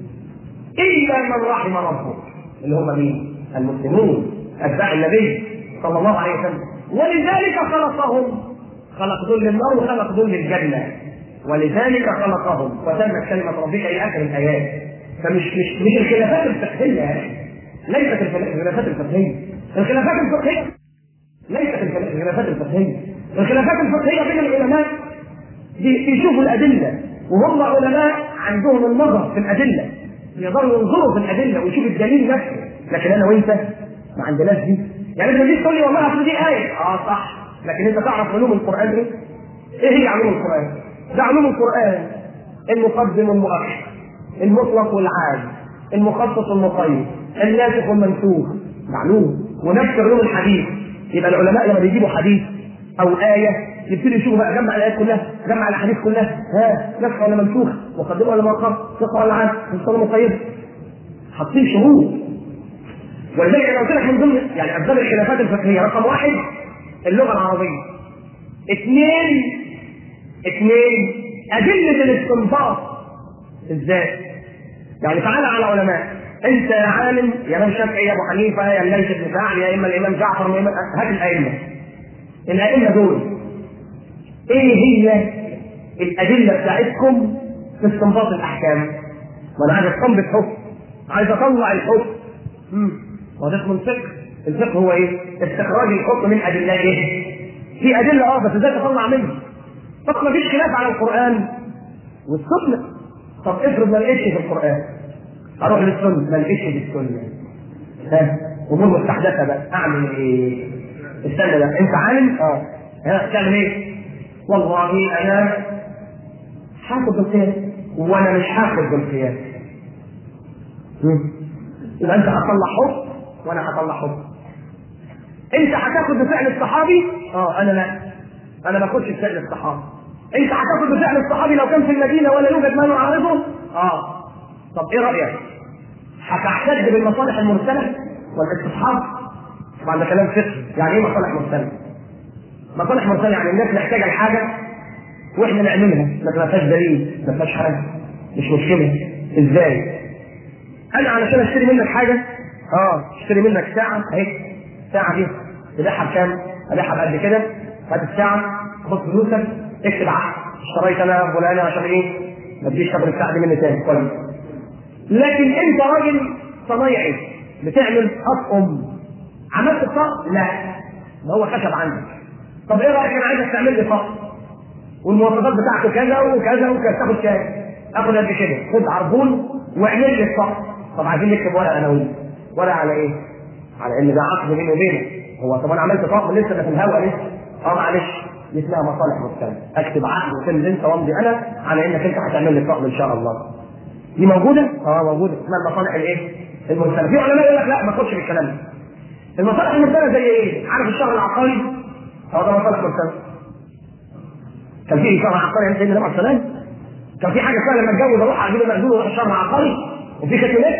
الا من رحم ربك اللي هم مين؟ المسلمون اتباع النبي صلى الله عليه وسلم ولذلك خلقهم خلق دول للنار وخلق دول للجنه ولذلك خلقهم وتمت كلمه ربك الى اخر الايات فمش مش مش الخلافات الفقهيه يا اخي ليست الخلافات الفقهيه الخلافات الفقهيه ليست الخلافات الفقهيه الخلافات الفقهيه بين العلماء بيشوفوا الادله وهم علماء عندهم النظر في الادله يقدروا ينظروا في الادله ويشوفوا الدليل نفسه لكن انا وانت ما عندناش دي يعني انت تيجي تقول لي والله اصل دي ايه اه صح لكن انت تعرف علوم القران ايه؟ ايه هي علوم القران؟ ده علوم القران المقدم والمؤخر المطلق والعام المخصص والمقيد الناسخ والمنسوخ معلوم ونفس علوم الحديث يبقى العلماء لما بيجيبوا حديث او ايه يبتدوا يشوفوا بقى جمع الايات كلها جمع الاحاديث كلها ها نسخ ولا منسوخ مقدمه ولا مؤخر ثقه ولا عام مصطلح مقيد حاطين شروط ولذلك انا قلت لك من ضمن يعني اسباب الخلافات الفقهيه رقم واحد اللغه العربيه اثنين اثنين ادله الاستنباط ازاي؟ يعني تعالى على علماء انت يا عالم يا امام شافعي يا ابو حنيفه يا الليث بن سعد يا اما الامام جعفر يا إمام- هات الائمه الائمه دول ايه هي الادله بتاعتكم في استنباط الاحكام؟ ما انا عايز استنبط حكم عايز اطلع الحكم امم ما ده اسمه الفقه الفقه هو ايه؟ استخراج الحكم من ادلته في ادله اه بس ازاي تطلع منها؟ طب ما فيش خلاف على القران والسنه طب افرض ما لقيتش في القران اروح للسنه ما لقيتش في السنه ها امور مستحدثه بقى اعمل ايه؟ استنى بقى انت عالم؟ اه ها تعمل ايه؟ والله انا هاخد بالقياس وانا مش هاخد بالقياس يبقى انت هتطلع حب وانا هطلع حب انت هتاخد بفعل الصحابي اه انا لا انا ما باخدش بفعل الصحابي انت هتاخد بفعل الصحابي لو كان في المدينه ولا يوجد ما يعارضه اه طب ايه رايك هتحتج بالمصالح المرسله والاستصحاب طبعا ده كلام فقهي يعني ايه مصالح مرسله مصالح مرسله يعني الناس محتاجه لحاجه واحنا نعملها لكن ما فيهاش دليل ما فيهاش حاجه مش مشكله ازاي انا علشان اشتري منك حاجه اه اشتري منك ساعه اهي الساعه دي تبيعها بكام؟ ابيعها بقد كده هات الساعه خد فلوسك اكتب عقد اشتريت انا فلانه عشان ايه؟ ما تجيش تاخد الساعه دي مني تاني كويس لكن انت راجل صنايعي بتعمل اطقم عملت طقم؟ لا ده هو خشب عندك طب ايه رايك انا عايزك تعمل لي طقم والمواصفات بتاعته كذا وكذا وكذا تاخد كام؟ اخد قد كده خد عربون واعمل لي الطقم طب عايزين نكتب ورقه انا وانت ورقه على ايه؟ على ان ده عقد بيني وبينك هو طب انا عملت طقم لسه ده في الهواء لسه اه معلش دي اسمها مصالح مختلفه اكتب عقد وتمضي انت وامضي انا على انك انت هتعمل لي الطقم ان شاء الله دي موجوده؟ اه موجوده اسمها المصالح الايه؟ المرسله في علماء يقول لك لا ما تاخدش بالكلام ده المصالح المرسله زي ايه؟ عارف الشهر العقاري؟ اه ده مصالح مرسله كان في شهر عقاري عند سيدنا النبي عليه السلام كان في حاجه اسمها لما اتجوز اروح اجيب مأذون واروح الشهر العقاري وفي ختمات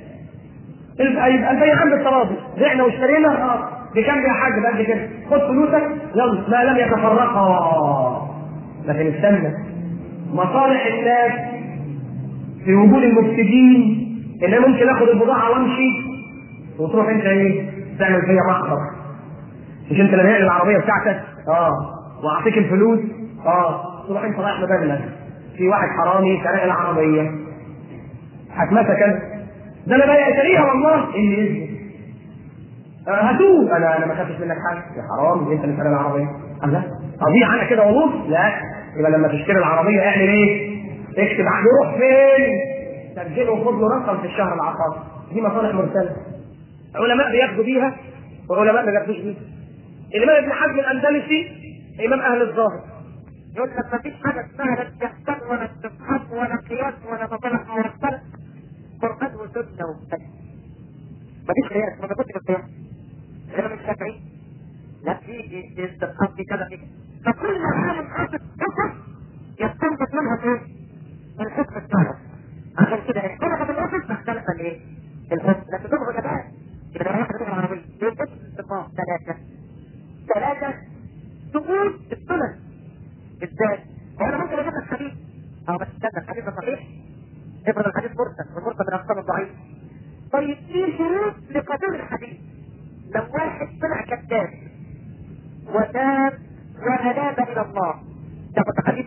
يبقى يبقى البيعان بالتراضي بعنا واشترينا اه بكام يا حاج بقد كده خد فلوسك يلا ما لم يتفرقا لكن استنى مصالح الناس في وجود المفسدين ان انا ممكن اخد البضاعه وامشي وتروح انت ايه تعمل فيا محضر مش انت اللي ناقل العربيه بتاعتك اه واعطيك الفلوس اه تروح انت رايح مبلغ في واحد حرامي سرق العربيه هتمسك انت ده انا بايع شاريها والله اللي يزني آه هاتوه انا انا ما خدتش منك حاجه يا حرام انت اللي سرق العربيه الله اضيع انا كده ونص لا يبقى لما تشتري العربيه اعمل ايه؟ اكتب عقد روح فين؟ سجله وخد له رقم في الشهر العقاري دي مصالح مرسله علماء بياخدوا بيها وعلماء ما بياخدوش بيها الامام ابن حزم الاندلسي امام اهل الظاهر يقول لك مفيش حاجه اسمها لا استحسان ولا استصحاب ولا قياس ولا مصالح مرسله قران وسنه ومستشفى مفيش قياس ما باخدش بالقياس غير من الشافعي لا في في استسقاط في كذا في كذا فكل عالم حاسب قصص يستنبط منها ايه؟ الحكم الشرعي عشان كده اختلفت الاسس فاختلف الايه؟ الحكم لكن دول غلباء يبقى واحد من العربيه يوجد استنباط ثلاثه ثلاثه تقول السنن ازاي؟ هو انا ممكن اجيب لك حديث اه بس استنى الحديث ده صحيح افرض الحديث مرسل والمرسل من اقسام الضعيف طيب ايه شروط لقبول الحديث؟ لو واحد طلع كذاب وتاب واناب الى الله تاخد احاديث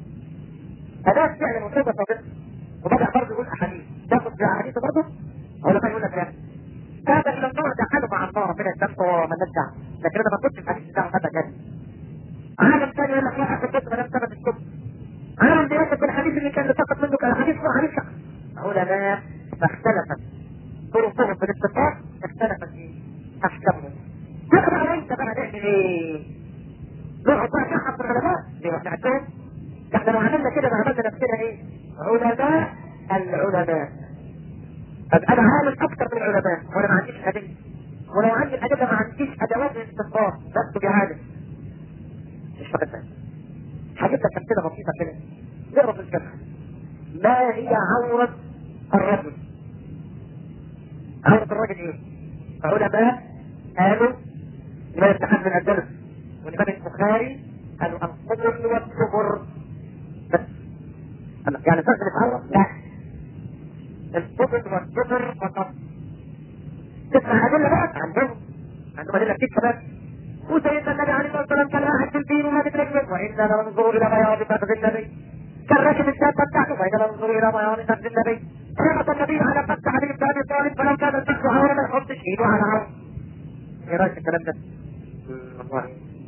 هذا فعلا مصيبه صادقه وبدا برضه يقول احاديث تاخد احاديث برضه ولا ما يقول لك لا تاب الى الله ده حاله مع الله ربنا يستغفر من نزع لكن انا ما كنتش الحديث بتاعه ابدا عالم ثاني يقول لك لا اخد كتب لم ثبت الكتب عالم بياخد بالحديث اللي كان سقط منه كان حديث هو حديث علماء فاختلفت طرقهم في الاتفاق اختلفت في احكامهم تقرا انت بقى نعمل ايه؟ نقعد بقى نحط العلماء نعتهم احنا لو عملنا كده ما عملنا نفسنا ايه؟ علماء العلماء طب انا عامل اكثر من العلماء وانا ما عنديش ادله ولو عندي الادله ما عنديش ادوات للاستنباط بس بعالم مش فاهم هجيب لك امثله بسيطه كده نقرا في الجامعه ما هي عورة الرجل؟ عورة الرجل ايه؟ علماء قالوا الإمام ابن حزم الأندلس والإمام البخاري قالوا القبر والكبر بس يعني فرق العورة؟ لا القبر والكبر فقط تسمع أدلة بقى عندهم عندهم أدلة كتير كمان وسيدنا النبي عليه الصلاة والسلام كان واحد في الدين وما تتركب وإنا لننظر إلى بياض فخذ النبي كان راكب الدابة بتاعته وإنا لننظر إلى بياض فخذ النبي ربط النبي على فتح علي بن أبي طالب فلو كان الفخذ عورة ما يحطش إيده على عورة ايه رايك في الكلام ده؟ والله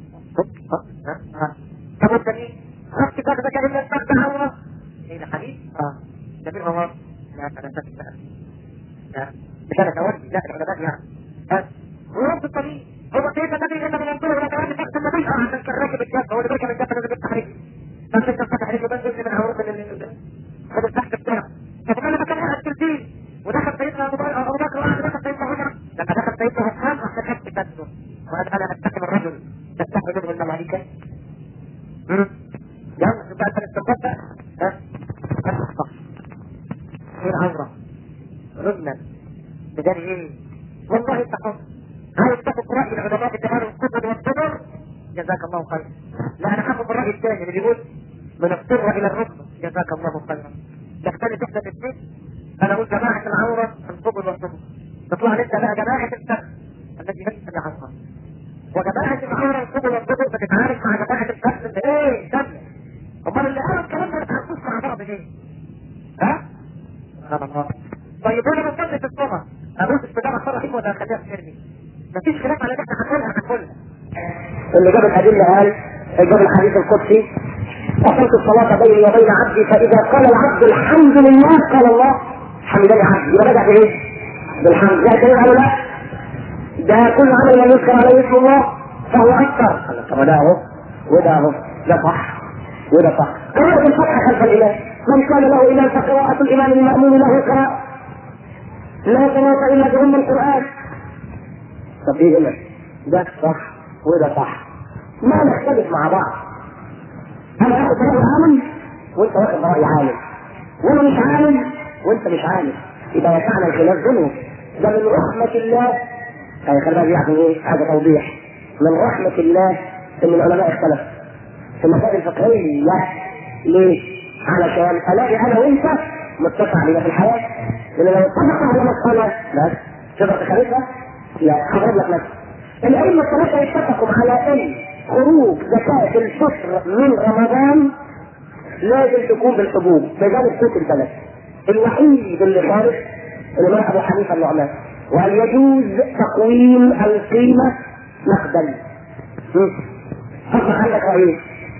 طب والدليل؟ شفت كده ده كان الناس تحت عورة ايه ده حديث؟ اه جميل هو لا انا ساكت بقى لا مش انا كوالدي لا العلماء يعني بس ورد الطريق هو كيف النبي انه ينظر الى كلام تحت النبي اه عشان كان راكب الجبهه هو اللي بيركب الجبهه لازم يفتح رجله بس انت فتح رجله بس جزء من عورة فانه قام عشان حد تبنه وقال انا اتخذ الرجل تستحي منه الملائكه يلا يبقى انت الاستنباط بقى ها صح غير عوره رجلا بجانب ايه والله اتقوا هل اتفق راي العلماء الكبار والكبر والكبر جزاك الله خيرا لا انا هاخد الراي الثاني اللي بيقول من اضطر الى الركبه جزاك الله خيرا تختلف احدى الاثنين انا اقول جماعه العوره القبر والقبر تطلع انت بقى جماعه الفخ التي ليست لعصا وجماعه العوره القبر والقبر بتتعارك مع جماعه الفخ اللي ايه سهله امال اللي قالوا الكلام ده هنخش مع بعض ليه؟ ها؟ سبحان الله طيب وانا بصلي في الصلاه ابوس السجاره صلاه ولا اخليها في سري مفيش خلاف على ده هنقولها هنقولها اللي جاب الأدلة قال جاب الحديث القدسي قسمت الصلاة بيني وبين عبدي فإذا قال العبد الحمد لله قال الله حمدني عبدي يبقى بدأ بإيه؟ بالحمد لا كلام قالوا لا ده كل عمل لا يذكر عليه اسم الله فهو أكثر قال طب ده أهو وده أهو ده صح وده صح قراءة الفتحة خلف الإمام من كان له إمام فقراءة الإمام المأمون له قراءة لا صلاة إلا بأم القرآن طب إيه هنا؟ ده صح وده صح ما نختلف مع بعض انا واخد راي عالم وانت واخد راي عالم وانا مش عالم وانت مش عالم يبقى وقعنا الخلاف بينهم ده من رحمة الله يعني خلي بالك يعني ايه هذا توضيح من رحمة الله ان العلماء اختلفوا في المسائل الفقهية ليه؟ علشان الاقي انا وانت متفق عليها في الحياة لان لو اتفقنا على مسألة بس تقدر تخالفها؟ لا هضرب لك مثل الأئمة الثلاثة اتفقوا على أن خروج زكاة الفطر من رمضان لازم تكون بالحبوب بجانب قوت البلد. الوحيد اللي خالف الإمام أبو حنيفة النعمان وأن يجوز تقويم القيمة نقدا. أصبح عندك رأيين.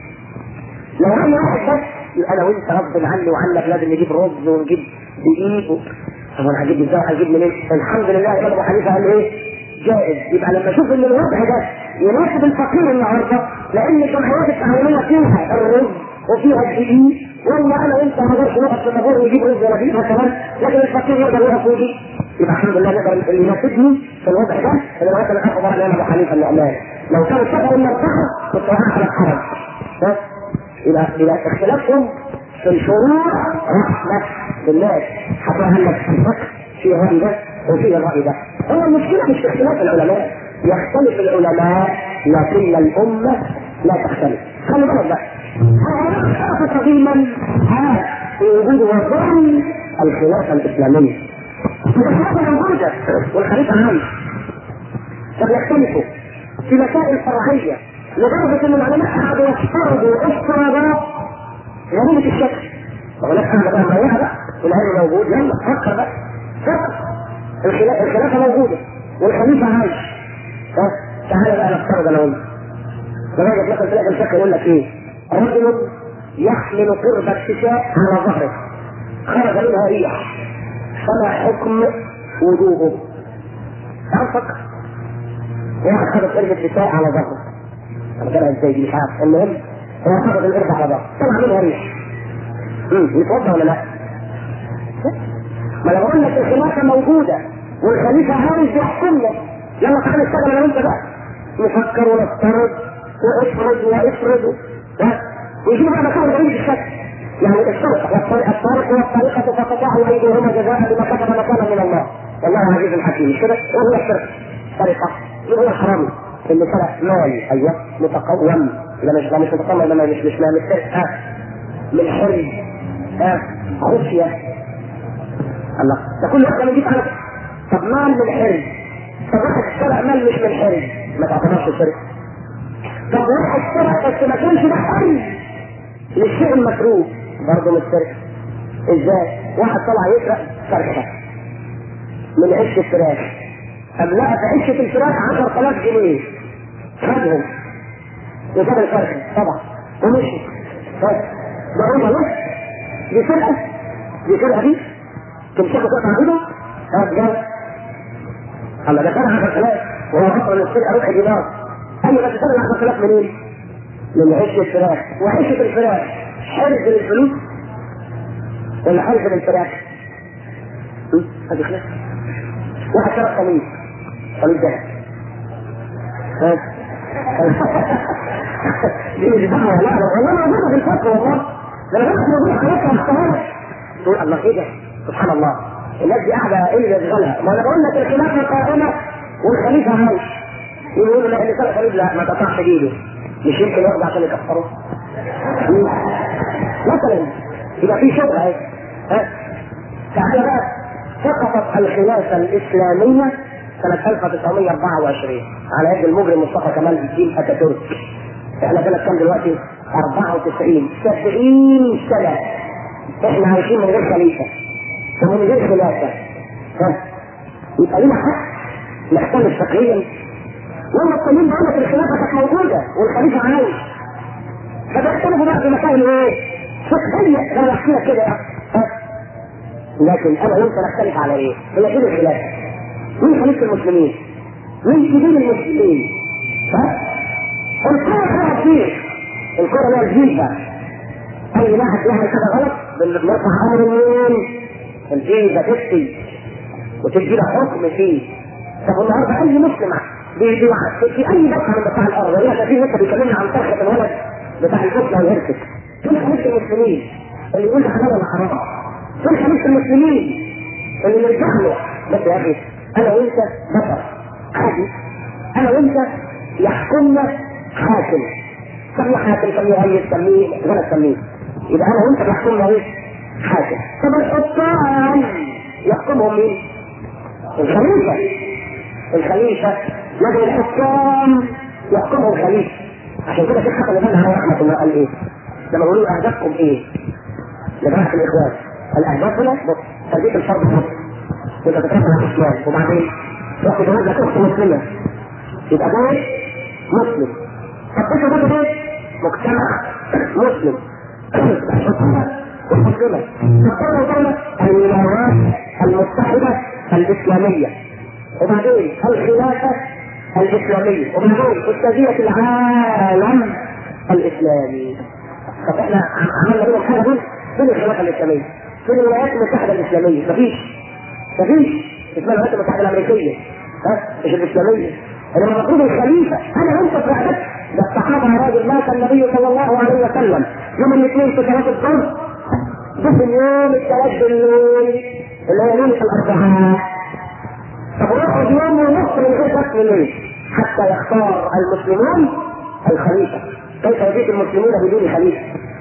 لو أنا واحد بس يبقى أنا وأنت غصب عني وعنك لازم نجيب رز ونجيب دقيق و... طب أنا هجيب إزاي هجيب منين؟ الحمد لله الإمام أبو حنيفة قال إيه؟ جائز يبقى لما اشوف ان الوضع ده يناسب الفقير النهارده لان الجمعيات التعاونيه فيها الرز وفيها الدقيق والله انا وانت ما نقدرش نقف في المجور ونجيب رز ولا فيها كمان لكن الفقير يقدر يقف ويجيب يبقى الحمد لله نقدر اللي يناسبني في الوضع ده اللي هو مثلا اخذ راي ابو حنيفه النعمان لو كان السفر المرتفع كنت رايح على الحرج بس يبقى يبقى اختلافهم في الفروع رحمه بالناس حتى هلك في الفقه في الراي ده وفي الراي ده هو المشكلة مش في اختلاف العلماء يختلف العلماء لكن الأمة لا تختلف خلي بالك بقى اختلف قديما في وجود وظن الخلافة الإسلامية الخلافة موجودة والخليفة عام طب يختلفوا في مسائل فرعية لدرجة أن العلماء قعدوا يفترضوا افتراضات غريبة الشكل وهناك قاعدة بقى مريحة بقى والعلم موجود يلا فكر بقى فكر الخلافة موجودة والخليفة عايش ها تعالى بقى نفترض انا وانت لدرجة مثلا تلاقي الفقه يقول لك ايه رجل يحمل قربة شتاء على ظهره خرج منها ريح فما حكم وجوبه تعال فكر واحد خرج قربة شتاء على ظهره انا كده ازاي دي مش عارف المهم هو خرج القربة على ظهره طلع منها ريح يتوضا ولا لا؟ ما انا بقول لك الخلافه موجوده والخليفه عايز يحكمنا يلا تعالى نشتغل انا وانت بقى نفكر ونفترض وافرض وافرض ويجيب بقى مكان غريب الشكل يعني الشرط الطريق والطريقة فتقطعوا أيديهما جزاء بما كتب مكانا من الله والله عزيز حكيم مش كده وهو الشرك طريقة هو حرام اللي سرق مال ايوه متقوم لا مش لا مش متقوم لا مش مش لا مش سرقة من حرز ها خفية الله ده كل واحد بيجيب على طب مال من حرز طب واحد سرق مال مش من حرز ما تعتبرش سرقة طب واحد سرق بس ما كانش ده حرز للشيء المكروه برضه من السرقة ازاي؟ واحد طلع يسرق فرخة من عش الفراخ طب لقى في عشة الفراخ 10000 جنيه خدهم وجاب الفرخة طبعا ومشي طيب ده هو بص دي سرقة دي سرقة دي تمسكه تقطع ايده ها جاب الله ده كان 10000 وهو اصلا السرقة ربع دينار قال لي بس سرق 10000 منين؟ من عش الفراخ وعشة الفراخ حرز للفلوس ولا حرز للفراخ؟ هذه خلاف واحد سرق قميص صليب ذهب ها؟ دي مش دعوه لا ده والله موجوده في الفقه والله ده انا بقول موجوده في حياتها محتوى تقول الله ايه ده سبحان الله الناس دي قاعده ايه اللي يشغلها ما انا بقول لك الخلافه قائمه والخليفه عايش يقولوا لا اللي كان خليفه لا ما تقطعش ايده مش يمكن يرجع عشان يكفره مثلا يبقى في شبهه اهي ها تعالى بقى سقطت الخلافه الاسلاميه سنة 1924 على يد المجرم مصطفى كمال الدين اتاتورك احنا سنة كام دلوقتي؟ 94 70 سنة احنا عايشين من غير خليفة ومن غير خلافة ها يبقى لنا حق نختلف فقهيا لما الطبيب بيقول لك الخلافة كانت موجودة والخليفة عايش فبيختلفوا بقى في مسائل ايه؟ فقهية لو احكي لك كده ها لكن انا وانت نختلف على ايه؟ هي ايه الخلافة؟ مين خليفة المسلمين؟ مين كبير المسلمين؟ ها؟ الكرة فيها كتير الكرة لها الجيزة أي واحد يعمل حاجة غلط بنرفع أمر مين؟ الجيزة تفتي وتدي له حكم فيه طب النهارده أي مسلم بي- بي- في أي بقعة من بتاع الأرض ولا في لسه بيكلمنا عن فرخة الولد بتاع الكتلة والهرسك فين خليفة المسلمين؟ اللي يقول ده حلال ولا حرام؟ فين خليفة المسلمين؟ اللي نرجع له بس يا أخي انا وانت بشر عادي انا وانت يحكمنا حاكم سميه حاكم سميه رئيس سميه ولا تسميه يبقى انا وانت يحكمنا ايه؟ حاكم طب الحكام يحكمهم مين؟ الخليفه الخليفه لكن الحكام يحكمهم خليفه عشان كده شيخ حسن البنا عليه رحمه الله قال ايه؟ لما يقولوا اهدافكم ايه؟ لجماعه الاخوان الاهداف هنا بص تربيه الفرد المسلم يبقى تتربى على الاسلام وبعدين ياخد هذا اخت مسلمه يبقى ده مسلم طب ده ده مجتمع مسلم الحكومه المسلمه الدوله دوله الولايات المتحده الاسلاميه وبعدين الخلافه الاسلاميه وبعدين استاذيه العالم الاسلامي طب احنا عملنا بينهم حاجه دول فين الخلافه الاسلاميه؟ فين الولايات المتحده الاسلاميه؟ مفيش مفيش اسمها الولايات المتحده الامريكيه ها مش الاسلاميه انما المفروض الخليفه انا وانت في رقبتك ده الصحابه يا راجل مات النبي صلى الله عليه وسلم يوم الاثنين في صلاه الظهر دفن يوم الثلاث بالليل اللي هو ليله الاربعاء طب ونقعد يوم ونص من غير دفن ليه؟ حتى يختار المسلمون الخليفه كيف يجيب المسلمون بدون خليفه؟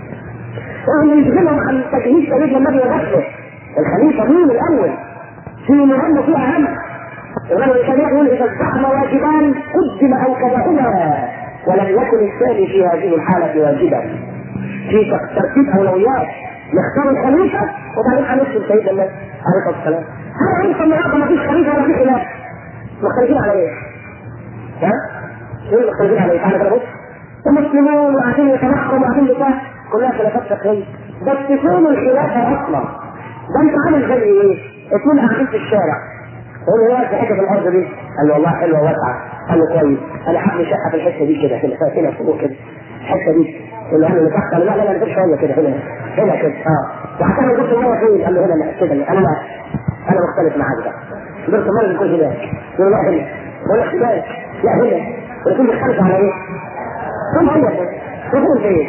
وهم يشغلهم عن تجهيز سيدنا النبي ونفسه الخليفه مين الاول؟ في مهم في اهم الرجل الشريع يقول اذا ازدحم واجبان قدم اوكبهما ولم يكن الثاني في هذه الحاله واجبا في ترتيب اولويات نختار الخليفه وبعدين هنسلم سيدنا النبي عليه الصلاه والسلام هل انت النهارده ما فيش خليفه ولا في خلاف مختلفين على ايه؟ ها؟ ايه مختلفين على ايه؟ تعالى كده بص المسلمون وقاعدين يتنحروا وقاعدين بتاع كلها خلافات فقهيه بس فين الخلافه اصلا؟ ده انت عامل زي ايه؟ اثنين قاعدين في الشارع يقول له يا حته في الارض دي قال له والله حلوه واسعه قال له كويس انا حابب شقه في الحته دي كده هنا هنا فوق كده الحته دي قال له اللي تحت قال له لا لا لا شويه كده هنا هنا كده اه وحتى لو جبت الميه فين قال له هنا لا كده لا. انا لا انا مختلف معاك بقى درت الميه يكون هناك يقول له لا هنا يقول لك هناك لا هنا ويكون مختلف على ايه؟ ثم هو ده يقول ايه؟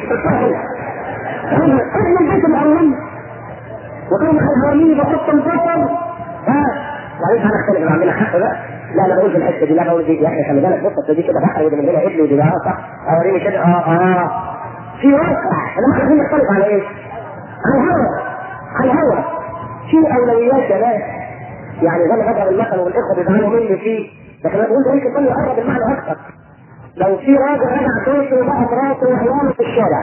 هنا احنا البيت الاول وكان الحرامي بخط البصر ها وبعدين هنختلف عندنا حق بقى لا انا بقول في الحته دي لا بقول دي يا اخي خلي بالك بص دي كده بحر ودي من هنا ابني ودي بقى صح اوريني كده اه اه في واقع انا ما عايزين نختلف على ايه؟ على الهوى على الهوى في اولويات يا ناس يعني ده اللي بضرب المثل والاخوه بيزعلوا مني فيه لكن انا بقول ده يمكن كله يقرب المعنى اكثر لو في راجل رجع بيته وبقى مراته وعياله في الشارع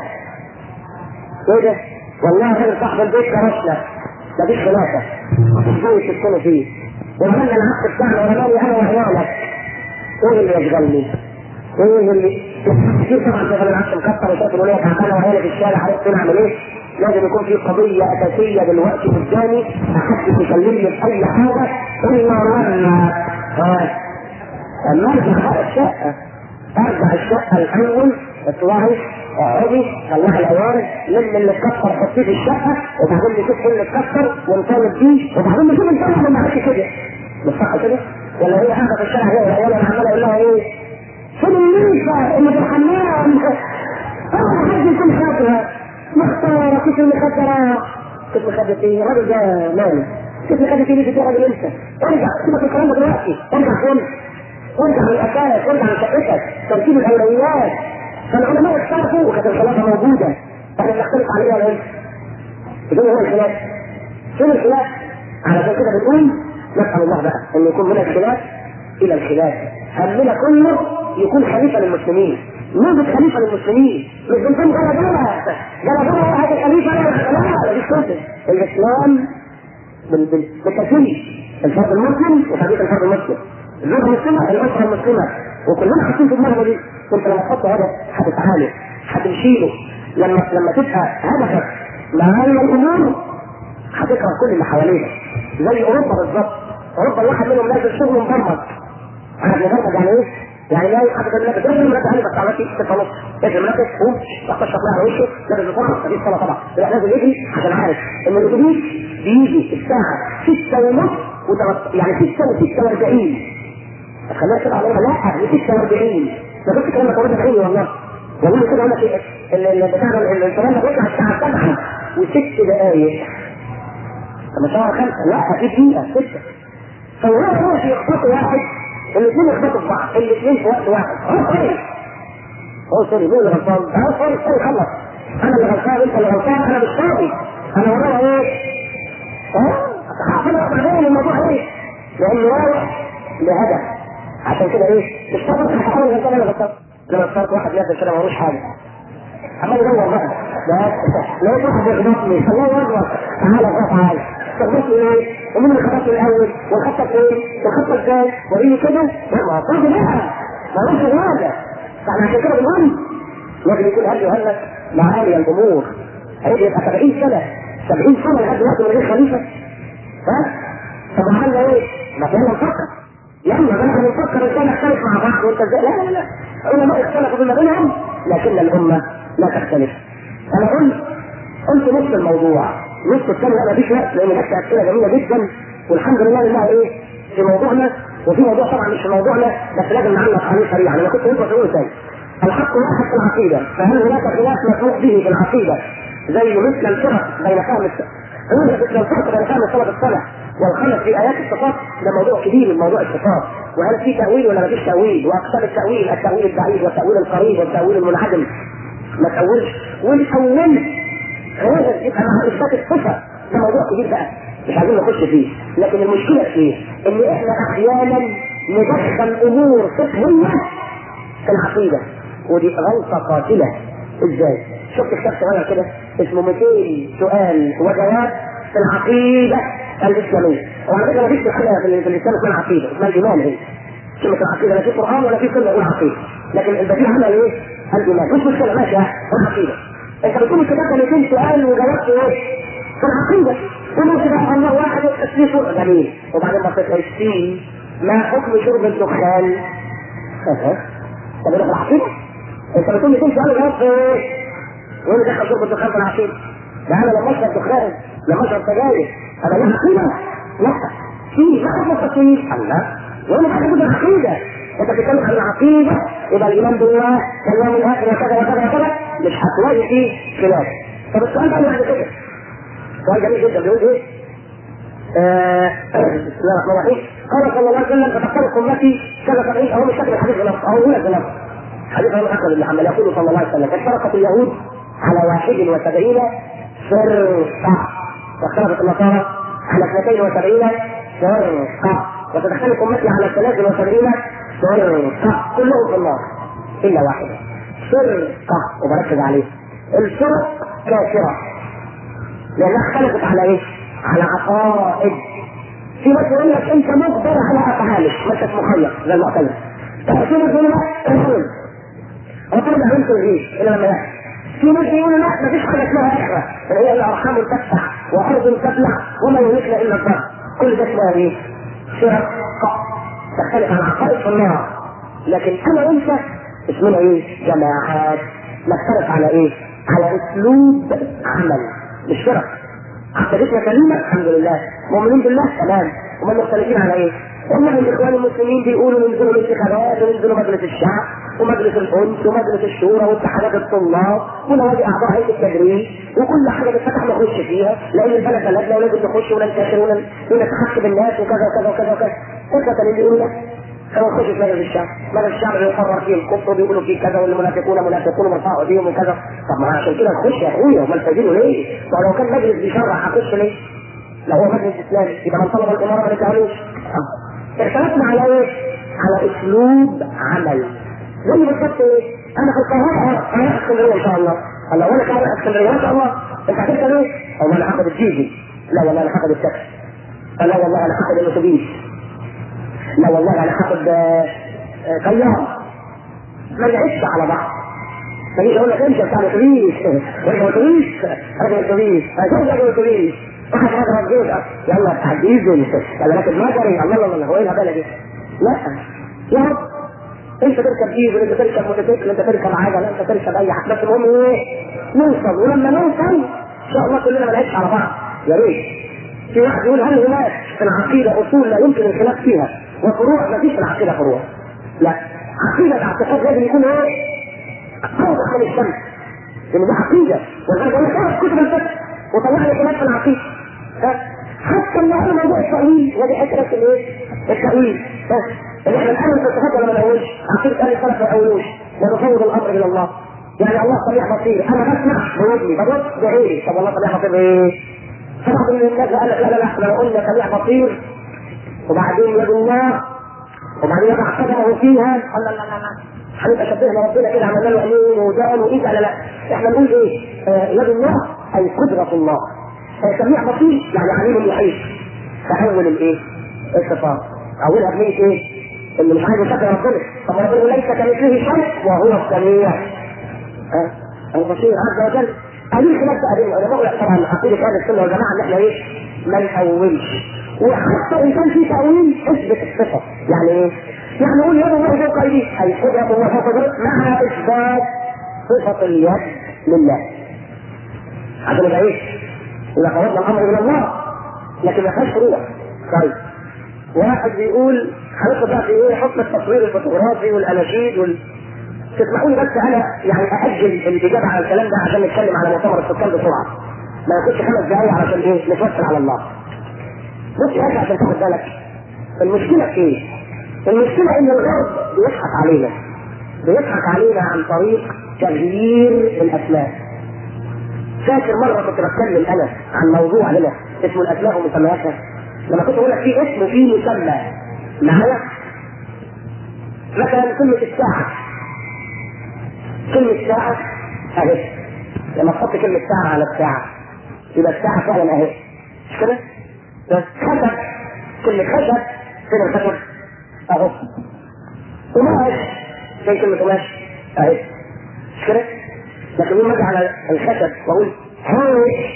ايه ده؟ والله غير صاحب البيت كرشنا مفيش خلافه مفيش جو يشكلوا فيه وعملنا العقد بتاعنا ورماني انا وعيالك ايه اللي يشغلني؟ ايه اللي كتير طبعا شغل العقد مكسر وشايف الوليه تعبانه وعيالي في الشارع عرفت نعمل ايه؟ لازم يكون في قضية أساسية دلوقتي قدامي محدش يكلمني في أي حاجة إلا لما ها لما أرجع بقى الشقة أرجع الشقة الأول اطلعي اقعدي طلعي العيال لم اللي اتكسر حطيه في الشقة وبعدين نشوف ايه اللي اتكسر ونطالب بيه وبعدين نشوف نطلع من معاكي كده مش صح كده؟ ولا هي قاعده في الشارع هي ولا عماله اقول لها ايه؟ فين النيسه اللي في الحمام؟ اه حد يكون خاطرها مختاره كيف المخدرات كيف مخدرات ايه؟ الراجل ده مالي كيف مخدرات ايه في راجل انت؟ ارجع سيبك الكلام ده دلوقتي ارجع فين؟ وارجع للاساس وارجع لشقتك ترتيب الاولويات فالعلماء اختلفوا وكانت الخلافه موجوده احنا بنختلف عليها ولا ايه؟ بدون هو الخلاف فين الخلاف؟ علشان كده بنقول نسال الله بقى ان يكون من الخلاف الى الخلاف همنا كله يكون خليفه للمسلمين نوجد خليفه للمسلمين مش بنكون جلجله جلجله واحد الخليفه لا لا مفيش كده الاسلام بال- بال- بالتكليف الفرد المسلم وتعريف الفرد المسلم الزوجه المسلمه الاسره المسلمه وكلنا حاطين في دماغنا دي انت لما تحط هدف هتتعالج هتمشيله لما لما تبقى هدفك معايا الامور هتكره كل اللي حواليك زي اوروبا بالظبط اوروبا الواحد منهم نازل شغل مبرمج عارف مبرمج يعني ايه؟ يعني لا يحدد الملابس ايه الملابس يعني بس عملت ايه ستة ونص ايه الملابس قوم تحط الشطلة على وشه لابس بسرعة دي الصلاة طبعا لا لازم يجري عشان عارف ان الاتوبيس بيجي الساعة ستة ونص وتلت- يعني ستة وستة واربعين خليها كده عليها لا دي 46 ده بس كلام كمان بعيني والله والله كده اقول لك ايه ال- ال- بتاع ال- الكلام ده بيطلع الساعه 7 وست دقائق طب مش هو خمسه لا في دقيقه سته فهو يروح يخبطوا واحد الاثنين يخبطوا في بعض الاثنين في وقت واحد اه سوري اه سوري مين اللي غلطان؟ اه سوري سوري خلص انا اللي غلطان انت اللي غلطان انا مش فاضي انا ورايا ايه؟ اه هحفظها بعدين الموضوع ايه؟ لانه رايح لهدف عشان كده ايه؟ مش فاضي هحاول غلطان انا غلطان لما اخترت واحد نازل كده ملوش حاجه عمال يدور بقى بس لقيت واحد يخبطني الله يكبر تعالى بقى تعالى خبطني ايه؟ ومين اللي خبطني الاول؟ والخطه فين؟ والخطه ازاي؟ وريني كده لا ما هو فاضي بقى ملوش رياضه فاحنا عشان كده بنقول لازم يكون هدي وهلك معالي الامور هيجي يبقى 70 سنه 70 سنه لحد دلوقتي من غير خليفه ها؟ طب عملنا ايه؟ ما يلا نفكر يلا بقى احنا نفكر ازاي نختلف مع بعض وانت ازاي لا لا لا علماء اختلفوا فيما بينهم لكن الامه لا تختلف انا قلت قلت نص الموضوع نص الثاني ما فيش وقت لان لسه اسئله جميله جدا والحمد لله لله ايه في موضوعنا وفي موضوع طبعا مش في موضوعنا بس لازم نعلق عليه سريعا انا كنت قلت اقول ثاني الحق واحد في العقيده فهل هناك خلاف مسموح به في العقيده زي مثل الفرق بين فهم الس- هو مثل الفرق بين فهم السلف الصالح والخلف في ايات الصفات ده موضوع كبير من موضوع الصفات وهل في تاويل ولا ما فيش تاويل واقسام التاويل التاويل البعيد والتاويل القريب والتاويل المنعدم ما تاولش ونحولش هذا يبقى مع اثبات الصفه ده موضوع كبير بقى مش عايزين نخش فيه لكن المشكله في ايه؟ ان احنا احيانا ندخل امور فقهيه في العقيده ودي غلطه قاتله ازاي؟ شفت كتاب صغير كده اسمه 200 سؤال وجواب في العقيده الاسلاميه وعلى فكره مفيش حاجه في في الاسلام اسمها عقيده اسمها الايمان هي كلمه العقيده لا في قران ولا في سنه يقول عقيده لكن البديل عنها ايه؟ الايمان مش مشكله ماشي ها العقيده انت بتقول الكتاب ده 200 سؤال وجاوبت ايه؟ في العقيده قولوا كده الله واحد التسليم جميل وبعدين ما السين ما حكم شرب الدخان؟ طب ده في العقيده؟ انت بتقول 200 سؤال وجاوبت ايه؟ وايه اللي دخل شرب الدخان في العقيده؟ ده انا لما اشرب دخان لما اشرب سجاير انا ليه عقيده؟ لا في ما حكم التصوير؟ الله وانا بحكي بالعقيده انت بتتكلم عن العقيده يبقى الايمان بالله واليوم الاخر وكذا وكذا وكذا مش هتلاقي فيه خلاف طب السؤال بقى اللي بعد كده سؤال جميل جدا بيقول ايه؟ آه، بسم الله الرحمن الرحيم قال صلى الله عليه وسلم تفكرت امتي كذا سبعين او مش فاكر الحديث بنفسه او هو بنفسه حديث عن احمد بن حنبل يقول صلى الله عليه وسلم افترقت اليهود على واحد وسبعين فرقه واختلفت النصارى على اثنتين وسبعين فرقه وتدخلت امتي على ثلاث وسبعين فرقه كلهم في النار الا واحده فرقه وبركز عليه الفرق كافره لانها اختلفت على ايه؟ على عقائد في ناس يقول لك انت مجبر على افعالك ما انتش مخير زي المعتزله طب في ناس يقول لك الحلم ربنا ما يمكن الريش الا لما يحصل في ناس يقولوا لا ما فيش حاجه اسمها اخره اللي هي الارحام تفتح وارض تبلع وما يهلكنا الا الضرب كل ده اسمها ايه؟ فرق تختلف عن عقائد في النار لكن انا وانت اسمنا ايه؟ جماعات نختلف على ايه؟ على اسلوب عمل مش فرق عقيدتنا سليمه الحمد لله مؤمنين بالله تمام هم مختلفين على ايه؟ والله الاخوان المسلمين بيقولوا ننزلوا الانتخابات وننزلوا مجلس الشعب ومجلس الانس ومجلس الشورى واتحادات الطلاب ونوادي اعضاء هيئه التدريس وكل حاجه بتفتح نخش فيها لان البلد بلدنا ولازم نخش وننتشر ون- ونتحكم الناس وكذا وكذا وكذا وكذا اخوة اللي بيقولوا لا كانوا نخش في مجلس الشعب مجلس الشعب بيقرر فيه الكفر وبيقولوا فيه كذا والمنافقون منافقون ومرفعوا ايديهم وكذا طب ما عشان كده نخش يا اخويا امال فايدينه ليه؟ ولو كان مجلس بيشرع هخش ليه؟ لو هو مجلس اسلامي يبقى من طلب الاماره ما نتعلوش اختلفنا على ايه؟ على اسلوب عمل زي بالظبط ايه؟ انا في القاهره انا رايح اسكندريه ان شاء الله الله وانا كمان رايح اسكندريه ما شاء الله انت هتركب ايه؟ والله انا هاخد الجيجي لا والله انا هاخد التاكسي لا والله انا هاخد الاتوبيس لا والله انا هاخد آه، آه، طياره ما نعيش على بعض ما يجي يقول لك انت بتاع الاتوبيس راجل اتوبيس راجل اتوبيس عايز راجل اتوبيس واحد هذا الجيش يلا بتاع الديزل يلا راكب مجري الله الله الله هو ايه الهبله دي؟ لا يا رب انت تركب ديزل انت تركب موتوسيكل انت تركب عجله انت تركب اي حاجه بس المهم ايه؟ نوصل ولما نوصل ان شاء الله كلنا ما نعيش على بعض يا ريت في واحد يقول هل هناك في العقيده اصول لا يمكن الخلاف فيها وفروع ما فيش في العقيده فروع لا عقيده الاعتقاد لازم يكون ايه؟ اوضح من الشمس لان دي عقيده ولذلك انا قرأت كتب الفقه وطلع لي خلاف في العقيده ها؟ حتى النهارده موضوع التأويل ودي حته بس الايه؟ التأويل ها؟ ان احنا الان في الصفات ولا ما نقولش؟ عقيده اهل السلف ما يقولوش ونفوض الامر الى الله يعني الله سميع بصير انا بسمع بودني ببص بعيني طب الله سميع بصير ايه؟ فبعض من الناس قال لك لا لا لا احنا لو قلنا سميع بصير وبعدين يد الله وبعدين يضع قدمه فيها قال لا لا لا لا هنبقى شبهنا ربنا كده عملنا له عينين ودان وايد لا لا احنا نقول ايه؟ آه يد الله اي قدرة الله آه سميع بصير يعني عليم يحيط تحول الايه؟ الصفات اولها بنية ايه؟ اللي مش عايز يشكر ربنا طب ربنا ليس كمثله شيء وهو السميع ها البصير عز وجل هذه خلاف بقى بين العلماء طبعا عقيده اهل السنه والجماعه ان احنا ايه؟ ما نأولش وحتى ان كان في تأويل اثبت الصفه يعني ايه؟ يعني نقول يد الله فوق ايديه اي قدرة الله فوق ايديه مع اثبات صفه اليد لله عشان يبقى ايه؟ اذا فوضنا الامر الى الله لكن ما فيهاش فروع طيب واحد بيقول هندخل بقى في ايه حكم التصوير الفوتوغرافي والاناشيد وال تسمحوا لي بس انا يعني ااجل الاجابه على الكلام ده عشان نتكلم على مؤتمر السكان بسرعه ما ياخدش خمس دقايق علشان ايه نتوكل على الله بص يا اخي عشان تاخد بالك المشكله في ايه؟ المشكله ان الغرب بيضحك علينا بيضحك علينا عن طريق تغيير الاسماء فاكر مره كنت بتكلم انا عن موضوع هنا اسمه الاسماء ومسمياتها لما كنت اقول لك في اسم وفي مسمى معايا مثلا كلمه الساعه كلمة ساعة أهي لما تحط كلمة ساعة على الساعة يبقى الساعة فعلا أهي مش كده؟ بس خشب كلمة خشب فين الخشب؟ أهو قماش فين كلمة قماش؟ أهي مش كده؟ لكن يوم أجي على الخشب وأقول هايش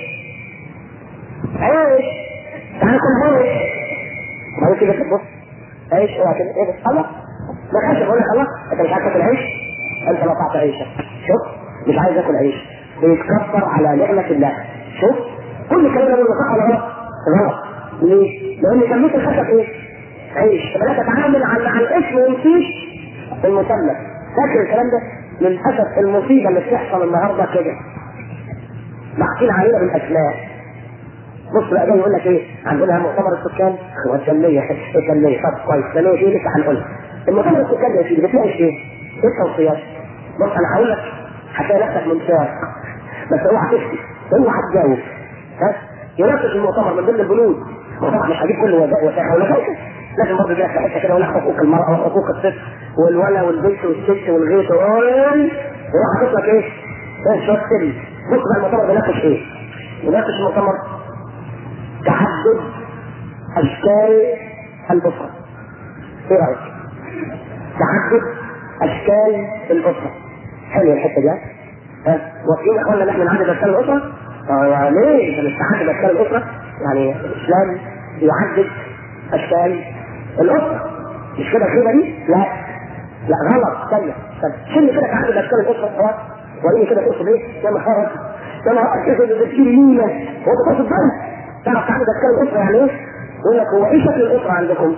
هايش تعالى كل هايش بعد كده تبص عيش اوعى كده ايه ده؟ الله ما خشب أقول لك الله أنت مش عايز تاكل عيش؟ انت قطعت عيشك شوف مش عايز اكل عيش بيتكبر على نعمة الله شوف كل الكلام ده صح ولا غلط؟ غلط ليه؟ لان كمية الخشب ايه؟ عيش فلا تتعامل على على الاسم ونسيش المسمى فاكر الكلام ده؟ للاسف المصيبه اللي بتحصل النهارده كده محكين علينا بالاسماء بص بقى جاي يقول لك ايه عندنا مؤتمر السكان هو الجنيه الجنيه طب كويس ده ليه لسه هنقولها المؤتمر السكان ده يا سيدي بتلاقي ايه؟ ايه التوصيات؟ بص انا هقول لك هتلاقي نفسك منساق بس اوعى تفتي اوعى تجاوب ها يناقش المؤتمر من ضمن البنود وطبعا مش هجيب كل وثائق ولا حاجه لازم برضه يجي حته كده ولا حقوق المراه وحقوق الطفل والولا والبنت والست والغيط وراح حاطط لك ايه؟ ايه شويه سري بص بقى المؤتمر بيناقش ايه؟ يناقش المؤتمر تعدد اشكال الاسره ايه رايك؟ تعدد اشكال الاسره حلو الحته دي ها واقفين اخوانا ان احنا نعدد اشكال الاسره اه يعني ليه انت مش تعدد اشكال الاسره يعني الاسلام يعدد اشكال الاسره مش كده الخيبه دي لا لا غلط ثانيه طب شيل كده تعدد اشكال الاسره خلاص وريني كده تقصد ايه يا نهار يا نهار كده ده تفكير مين هو ده تقصد ده تعرف تعدد اشكال الاسره يعني ايه يقول لك هو ايه شكل الاسره عندكم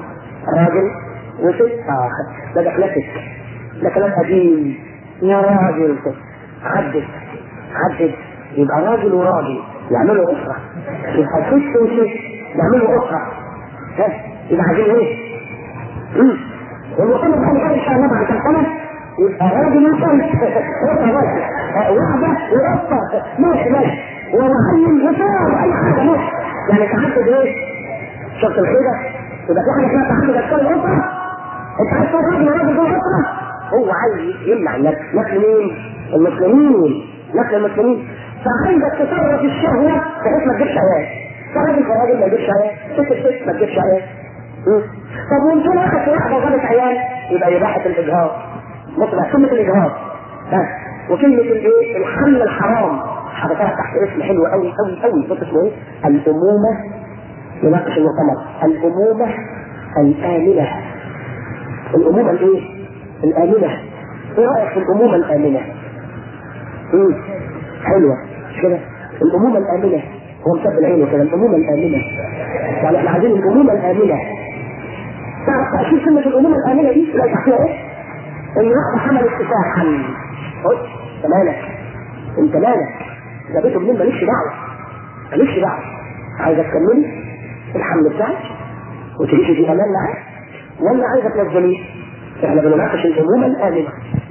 راجل وست اه ده ده كلاسيك ده كلام قديم يا راجل عدد عدد يبقى راجل وراجل يعملوا اسره يبقى ست وست يعملوا اسره ها يبقى عايزين ايه؟ مم. والمؤتمر بقى ان شاء الله بعد كام سنه يبقى راجل وست اسره ماشي آه، واحده واسره ماشي ماشي ومعلم وصار اي حاجه ماشي يعني تعدد ايه؟ شفت الخيره؟ يبقى في حاجه اسمها تعدد اشكال الاسره انت عايز تقول راجل وراجل جوه اسره هو عايز يمنع الناس نسل مين؟ المسلمين نسل المسلمين فعندك تصرف الشهوة بحيث ما تجيبش عيال فراجل فراجل ما يجيبش عيال ست ست ما تجيبش عيال مم. طب وانت واحد في واحدة وجابت عيال يبقى إباحة الإجهاض مطلع كلمة الإجهاض ها وكلمة الإيه؟ الحمل الحرام حطيتها تحت اسم حلو قوي قوي قوي بص اسمه إيه؟ الأمومة يناقش المؤتمر الأمومة الآمنة الأمومة الإيه؟ الآمنة إيه رأيك في الأمومة الآمنة؟ مم. حلوة مش كده؟ الأمومة الآمنة هو مسبب العين كده الأمومة الآمنة يعني احنا عايزين الأمومة الآمنة تعرف تأشير كلمة الأمومة الآمنة دي لا تحتها إيه؟ إن واحدة حملت كفاحا قلت أنت مالك؟ أنت مالك؟ جابته منين مالكش دعوة مالكش دعوة عايزة تكملي الحمل بتاعك وتعيشي في أمان معاه ولا عايزة تنزليه؟ احنا بنناقش الأمومة الآمنة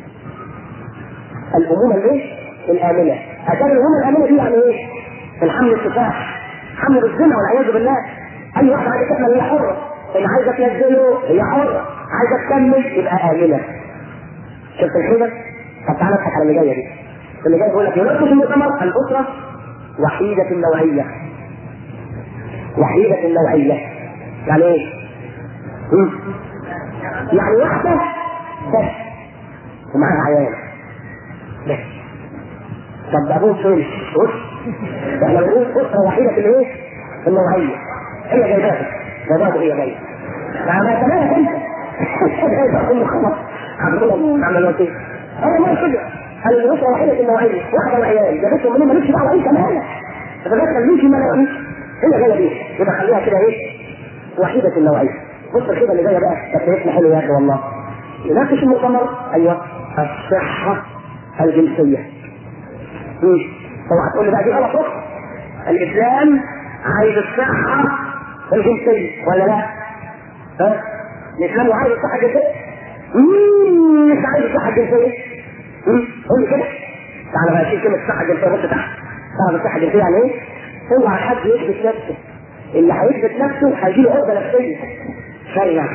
الأمومة الإيه؟ الآمنة أتاري الأمومة الآمنة دي يعني إيه؟ الحمل الكفاح حمل الزنا والعياذ بالله أي واحدة عايزة تحمل هي حرة اللي عايزة تنزله هي حرة عايزة تكمل يبقى آمنة شفت الحيلة؟ طب تعالى نضحك على اللي جاية دي اللي جاي بيقول لك يناقش المؤتمر الأسرة وحيدة النوعية وحيدة النوعية يعني إيه؟ مم. يعني واحدة بس ومعاها عيال بس طب ابوه فين؟ بص احنا بنقول اسره وحيده في الايه؟ في النوعيه هي جايباها جايباها هي جايه ما تمام انت جايبها كل خلاص هتقول عمل ايه؟ انا ما كده الاسره وحيده في النوعيه واحده وعيال جابتهم منين مالكش دعوه انت مالك تتذكر ليش ما لقيش هي جايه دي يبقى خليها كده ايه؟ وحيده النوعيه بص الخيبه اللي جايه بقى تكلفنا حلو يا اخي والله يناقش المؤتمر ايوه الصحه الجنسيه مم. طبعا هتقول لي بقى دي غلط أخرى. الاسلام عايز الصحه الجنسيه ولا لا؟ ها؟ الاسلام عايز الصحه الجنسيه؟ مين مش عايز الصحه الجنسيه؟ مم. قول لي كده تعالى بقى شيل كلمه الصحه الجنسيه بص تحت تعرف الصحه الجنسيه يعني ايه؟ اوعى حد يثبت نفسه اللي هيثبت نفسه هيجي له عقده نفسيه شرع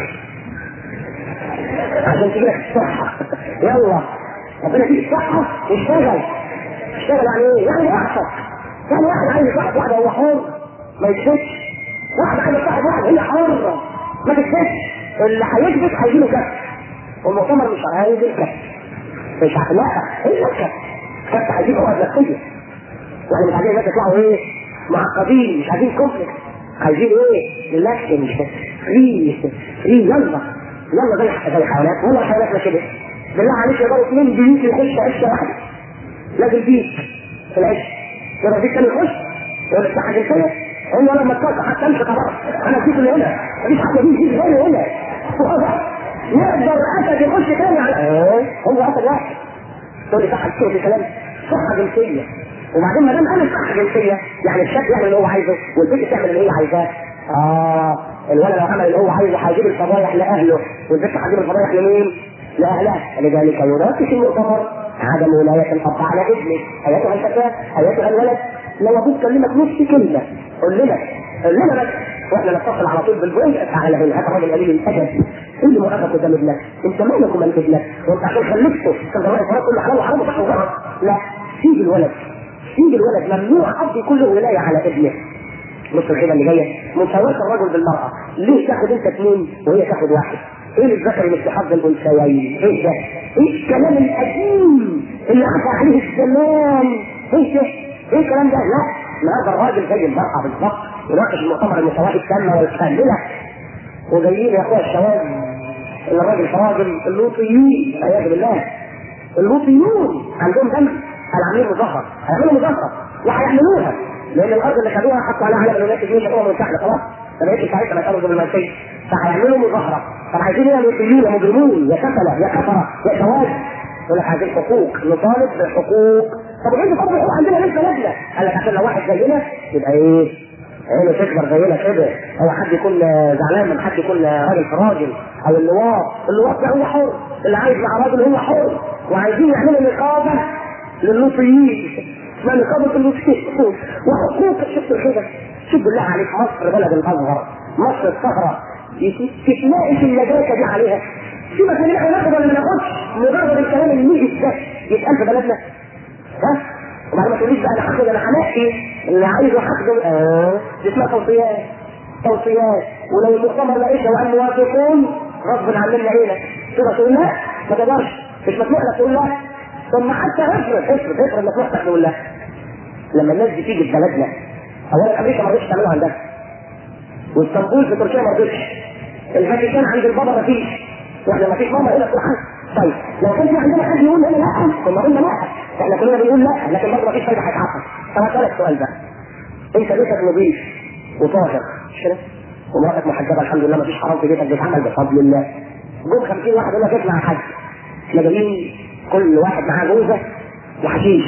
عشان تجي لك الصحه يلا ربنا يديك الصحه واشتغل اشتغل يعني ايه؟ يعني يحصل يعني واحد عايز يصاحب واحده هو حر ما يكسبش واحد عايز يصاحب واحده هي حره ما تكسبش اللي هيكذب هيجي له كسب والمؤتمر مش عايز الكسب مش عارف لا هي الكسب كسب هيجيب عقد نفسيه واحنا مش عايزين الناس يطلعوا ايه؟ معقدين مش عايزين كومبلكس عايزين ايه؟ ريلاكسنج فري فري يلا يلا زي زي الحيوانات ولا حيواناتنا كده بالله عليك يقدروا اثنين بيوت يخش عشه واحده لازم فيه في العش يبقى في كان يخش يقول لك حاجه كده هو لما اتوقع حتى امشي خلاص انا فيك اللي هنا مفيش حد يجي غيري هنا يقدر اسد يخش تاني على هو اسد واحد تقول لي صح في كلام صحه جنسيه وبعدين ما دام انا صحه جنسيه يعني الشاب يعمل اللي هو عايزه والبنت تعمل اللي هي عايزاه اه الولد لو عمل اللي هو عايزه هيجيب الفضايح لاهله والبنت هتجيب الفضايح لمين؟ لاهلها لذلك يناقش المؤتمر عدم ولاية الأب على ابنه أيتها الفتاة أيتها الولد لو أبوك كلمك نص كلمة قول لنا قول لنا بس واحنا نتصل على طول بالبوينت تعالى هنا هذا الراجل قليل الادب اللي موقفك قدام ابنك انت مالك ومال ابنك وانت عشان خلفته كان واقف وراك كل حلال وحرام وصح وغلط لا سيب الولد سيب الولد ممنوع اب يكون له ولايه على ابنه بص الخيبه اللي جايه مساواه الرجل بالمراه ليه تاخد انت اثنين وهي تاخد واحد ايه اللي ذكر مثل حظ الانثيين ايه ده ايه الكلام القديم اللي عفى عليه الزمان ايه ده ايه الكلام ده لا ما هذا الراجل زي المرأة بالظبط يناقش المؤتمر المساواة التامة والكاملة وجايين يا اخويا الشباب اللي الراجل راجل اللوطيين عياذ بالله اللوطيون عندهم دم العاملين مظاهرة هيعملوا مظاهرة وهيعملوها لان الارض اللي خدوها حطوا عليها علم الولايات الجنوبيه الامم المتحده خلاص ما بقتش ساعتها ما يتعرضوا بالمنسيه فهيعملوا مظاهره طب عايزين ايه يا مسلمين يا مجرمون يا كفله يا كفره يا شواذ يقول لك عايزين حقوق نطالب بالحقوق طب عايزين برضه حقوق عندنا لسه لجنه قال لك عشان لو واحد زينا يبقى ايه عينه تكبر زينا كده او حد يكون زعلان من حد يكون راجل في راجل او اللواط اللواط ده هو حر اللي عايز مع راجل هو حر وعايزين يعملوا نقابه للوطيين اسمها نقابه اللوطيين وحقوق شفت كده شوف بالله عليك مصر بلد الازهر مصر الصخره تتناقش اللجاجه دي عليها سيبك من احنا ناخد ولا ما ناخدش مجرد الكلام الميجي ده يتقال في بلدنا ها وبعدين ما تقوليش بقى انا هاخد انا هنقي اللي عايزه هاخده اه دي اسمها توصيات توصيات ولو المؤتمر لقيتها وقال موافقون غصب عننا عينك تقدر تقول لا ما تقدرش مش مسموح لك تقول لا ثم حتى افرض افرض افرض مسموح لك تقول لا لما الناس دي تيجي في بلدنا اولا امريكا ما رضتش تعملها عندها واسطنبول في تركيا ما رضتش الفاتيكان عند البابا ما فيش واحنا ما فيش ماما هنا في الحج طيب لو كان في عندنا حد يقول هنا لا كنا قلنا لا احنا كلنا بنقول لا لكن برضه ما فيش فايده هيتعطل طب هسالك سؤال بقى انت بيتك نظيف وطاهر مش كده؟ ومراتك محجبه الحمد لله ما فيش حرام في بيتك بيتعمل بفضل الله جم 50 واحد يقول لك اطلع حج احنا جايين كل واحد معاه جوزه وحشيش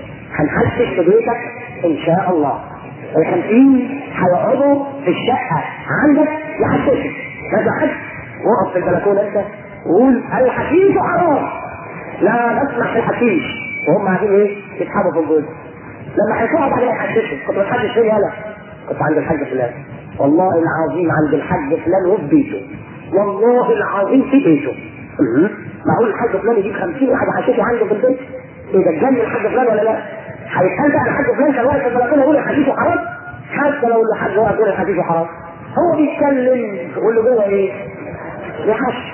هنحشش في بيتك ان شاء الله الخمسين هيقعدوا في الشقة عندك يحششك ماذا حد وقف في البلكونة انت وقول الحشيش حرام لا نسمح في الحشيش وهم قاعدين ايه يسحبوا في الجوز لما هيطلعوا بعدين يحششوا كنت بتحشش فين يالا كنت عند الحاج فلان والله العظيم عند الحاج فلان وفي بيته والله العظيم في بيته معقول الحاج فلان يجيب 50 واحد يحششوا عنده في البيت ايه ده اتجنن الحاج فلان ولا لا؟ هيتقال بقى الحاج فلان كان واقف في البلكونه يقول الحشيش حرام حتى لو الحاج واقف يقول الحشيش حرام هو بيتكلم يقول له جوه ايه؟ بيحش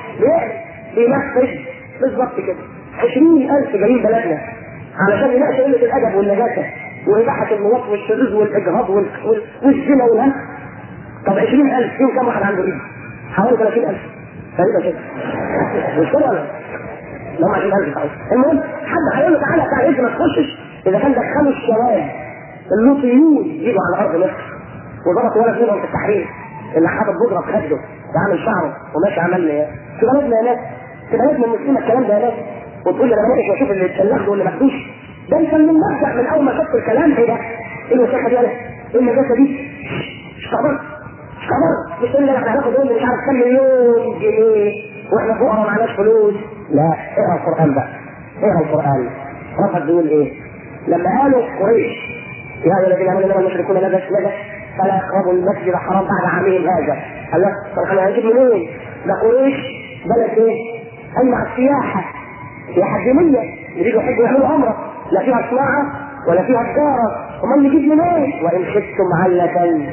بينفذ بالظبط كده 20000 جايين بلدنا علشان يناقش قله الادب والنجاسه واباحه المواط والشذوذ والاجهاض وال- وال- والزنا والهم طب 20000 فيهم كم واحد عنده ايد؟ حوالي 30000 تقريبا كده مش كده ولا؟ اللي هم 20000 طبعا المهم حد هيقول له تعالى بتاع العز ما تخشش اذا كان دخلوا الشباب اللوطيون يجوا على ارض مصر وضربوا ولد منهم في التحرير اللي حاطط بودره في خده وعامل شعره وماشي عمل لي في بلدنا يا ناس في بلدنا المسلمه الكلام ده يا ناس وتقول لي انا ماشي واشوف اللي اتسلخ واللي مخدوش ده انت من المبدا من اول ما شفت الكلام ايه ده؟ ايه الوساخه دي؟ ايه النجاسه دي؟ مش تعبان مش تعبان مش تقول لي احنا هناخد يوم مش عارف كام مليون جنيه واحنا فقراء ما معناش فلوس لا اقرا القران بقى اقرا القران رفض بيقول ايه؟ لما قالوا قريش يا ايها الذين امنوا انما المشركون نجس نجس فلا يقربوا المسجد الحرام بعد عامهم هذا قال لك طب احنا هنجيب منين؟ ده قريش بلد ايه؟ اي على السياحه سياحه دينيه يريدوا يحبوا يعملوا عمره لا فيها صناعه ولا فيها تجاره امال نجيب منين؟ وان خفتم علة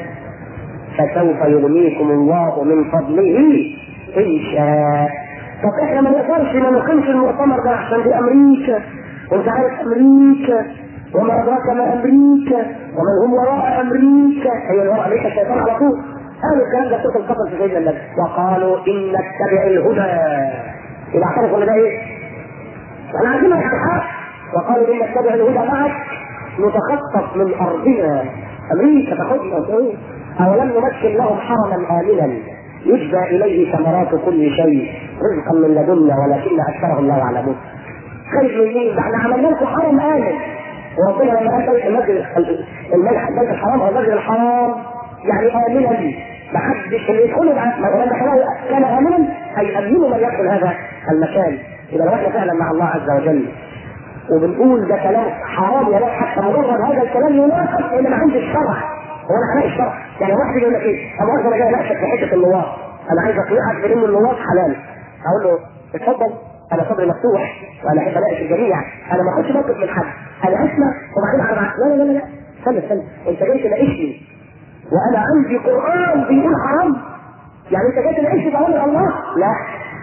فسوف يغنيكم الله من فضله ان شاء طب احنا ما نقدرش ما نقيمش المؤتمر ده عشان دي امريكا وانت عارف امريكا وما ادراك ما امريكا ومن هم وراء امريكا هي اللي وراء امريكا الشيطان على طول قالوا الكلام ده سوره القصص في سيدنا النبي وقالوا ان نتبع الهدى اذا اعترفوا ان ده ايه؟ انا عايزين الحق وقالوا ان نتبع الهدى معك نتخطف من ارضنا امريكا تاخذنا وتقول اولم نمكن لهم حرما امنا يجبى اليه ثمرات كل شيء رزقا من لدنا ولكن اكثرهم لا يعلمون خير من مين؟ ده احنا عملنا لكم حرم امن وربنا لما قال بيت المسجد الملح البيت الحرام او المسجد الحرام يعني امنا ما حدش اللي يدخله بعد ما دخله كان امنا اي امنوا من يدخل هذا المكان اذا لو احنا فعلا مع الله عز وجل وبنقول ده كلام حرام يا ناس حتى مجرد هذا الكلام يناقض لان ما عندي الشرع هو انا هلاقي الشرع يعني واحد يقول لك ايه انا اصلا جاي اناقشك في حته اللواط انا عايز اقنعك بان اللواط حلال اقول له اتفضل انا صدري مفتوح وانا احب اناقش الجميع انا ما اخدش موقف من حد انا اسمع وبعدين انا معاك. لا لا لا لا استنى استنى انت جاي تناقشني وانا عندي قران بيقول حرام يعني انت جاي تناقشني بامر الله لا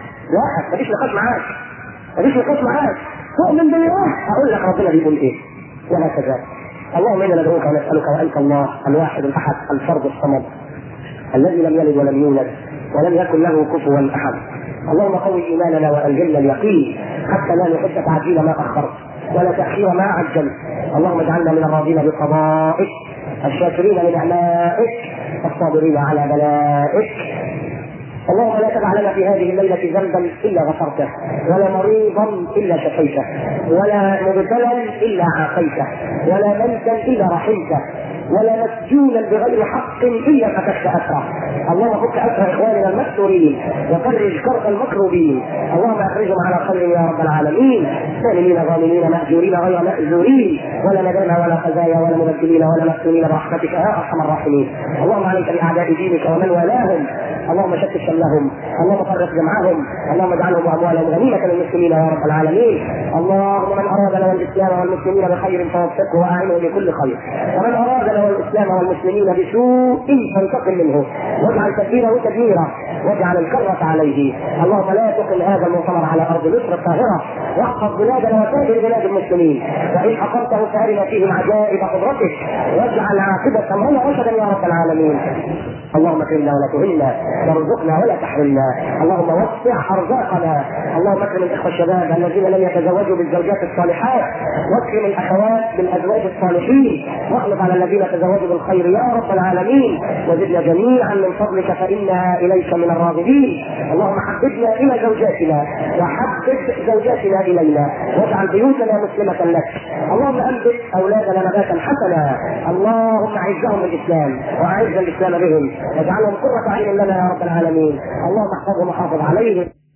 لا مفيش نقاش معاك مفيش نقاش معاك تؤمن بالله اقول لك ربنا بيقول ايه وهكذا اللهم انا ندعوك ونسالك وانت الله الواحد الاحد الفرد الصمد الذي لم يلد ولم يولد ولم يكن له كفوا احد اللهم قوي ايماننا والجمنا اليقين حتى لا نحب تعجيل ما اخرت ولا تاخير ما عجلت اللهم اجعلنا من الراضين بقضائك الشاكرين لنعمائك الصابرين على بلائك اللهم لا تدع لنا في هذه الليلة ذنبا إلا غفرته ولا مريضا إلا شفيته ولا مبتلا إلا عافيته ولا ميتا إلا رحمته ولا مسجونا بغير حق الا فتحت اسره اللهم فك اسر اخواننا المكسورين وفرج كرب المكروبين اللهم اخرجهم على خير يا رب العالمين سالمين ظالمين ماجورين غير ماجورين ولا ندامى ولا خزايا ولا مبدلين ولا مفتونين برحمتك يا ارحم الراحمين اللهم عليك باعداء دينك ومن والاهم اللهم شتت شملهم اللهم فرق جمعهم اللهم اجعلهم واموالهم غنيمه للمسلمين يا رب العالمين اللهم من ارادنا والاسلام والمسلمين بخير فوفقه واعينه بكل خير ومن ارادنا والاسلام والمسلمين بسوء فانتقم منه واجعل تدبيره تدميرا واجعل الكرة عليه اللهم لا تقل هذا المؤتمر على ارض مصر الطاهره واحفظ بلادنا وسائر بلاد المسلمين وان اقمته فارنا فيهم عجائب قدرتك واجعل عاقبه امرنا رشدا يا رب العالمين اللهم اكرمنا ولا تهنا وارزقنا ولا تحرمنا اللهم وسع ارزاقنا اللهم اكرم الاخوه الشباب الذين لم يتزوجوا بالزوجات الصالحات واكرم الاخوات بالازواج الصالحين واخلف على الذين تزوجوا بالخير يا رب العالمين وزدنا جميعا من فضلك فانا اليك من الراغبين اللهم حببنا الى زوجاتنا وحبب زوجاتنا الينا واجعل بيوتنا مسلمه لك اللهم انبت اولادنا نباتا حسنا اللهم اعزهم بالاسلام واعز الاسلام بهم واجعلهم قرة عين لنا يا رب العالمين اللهم احفظهم وحافظ عليهم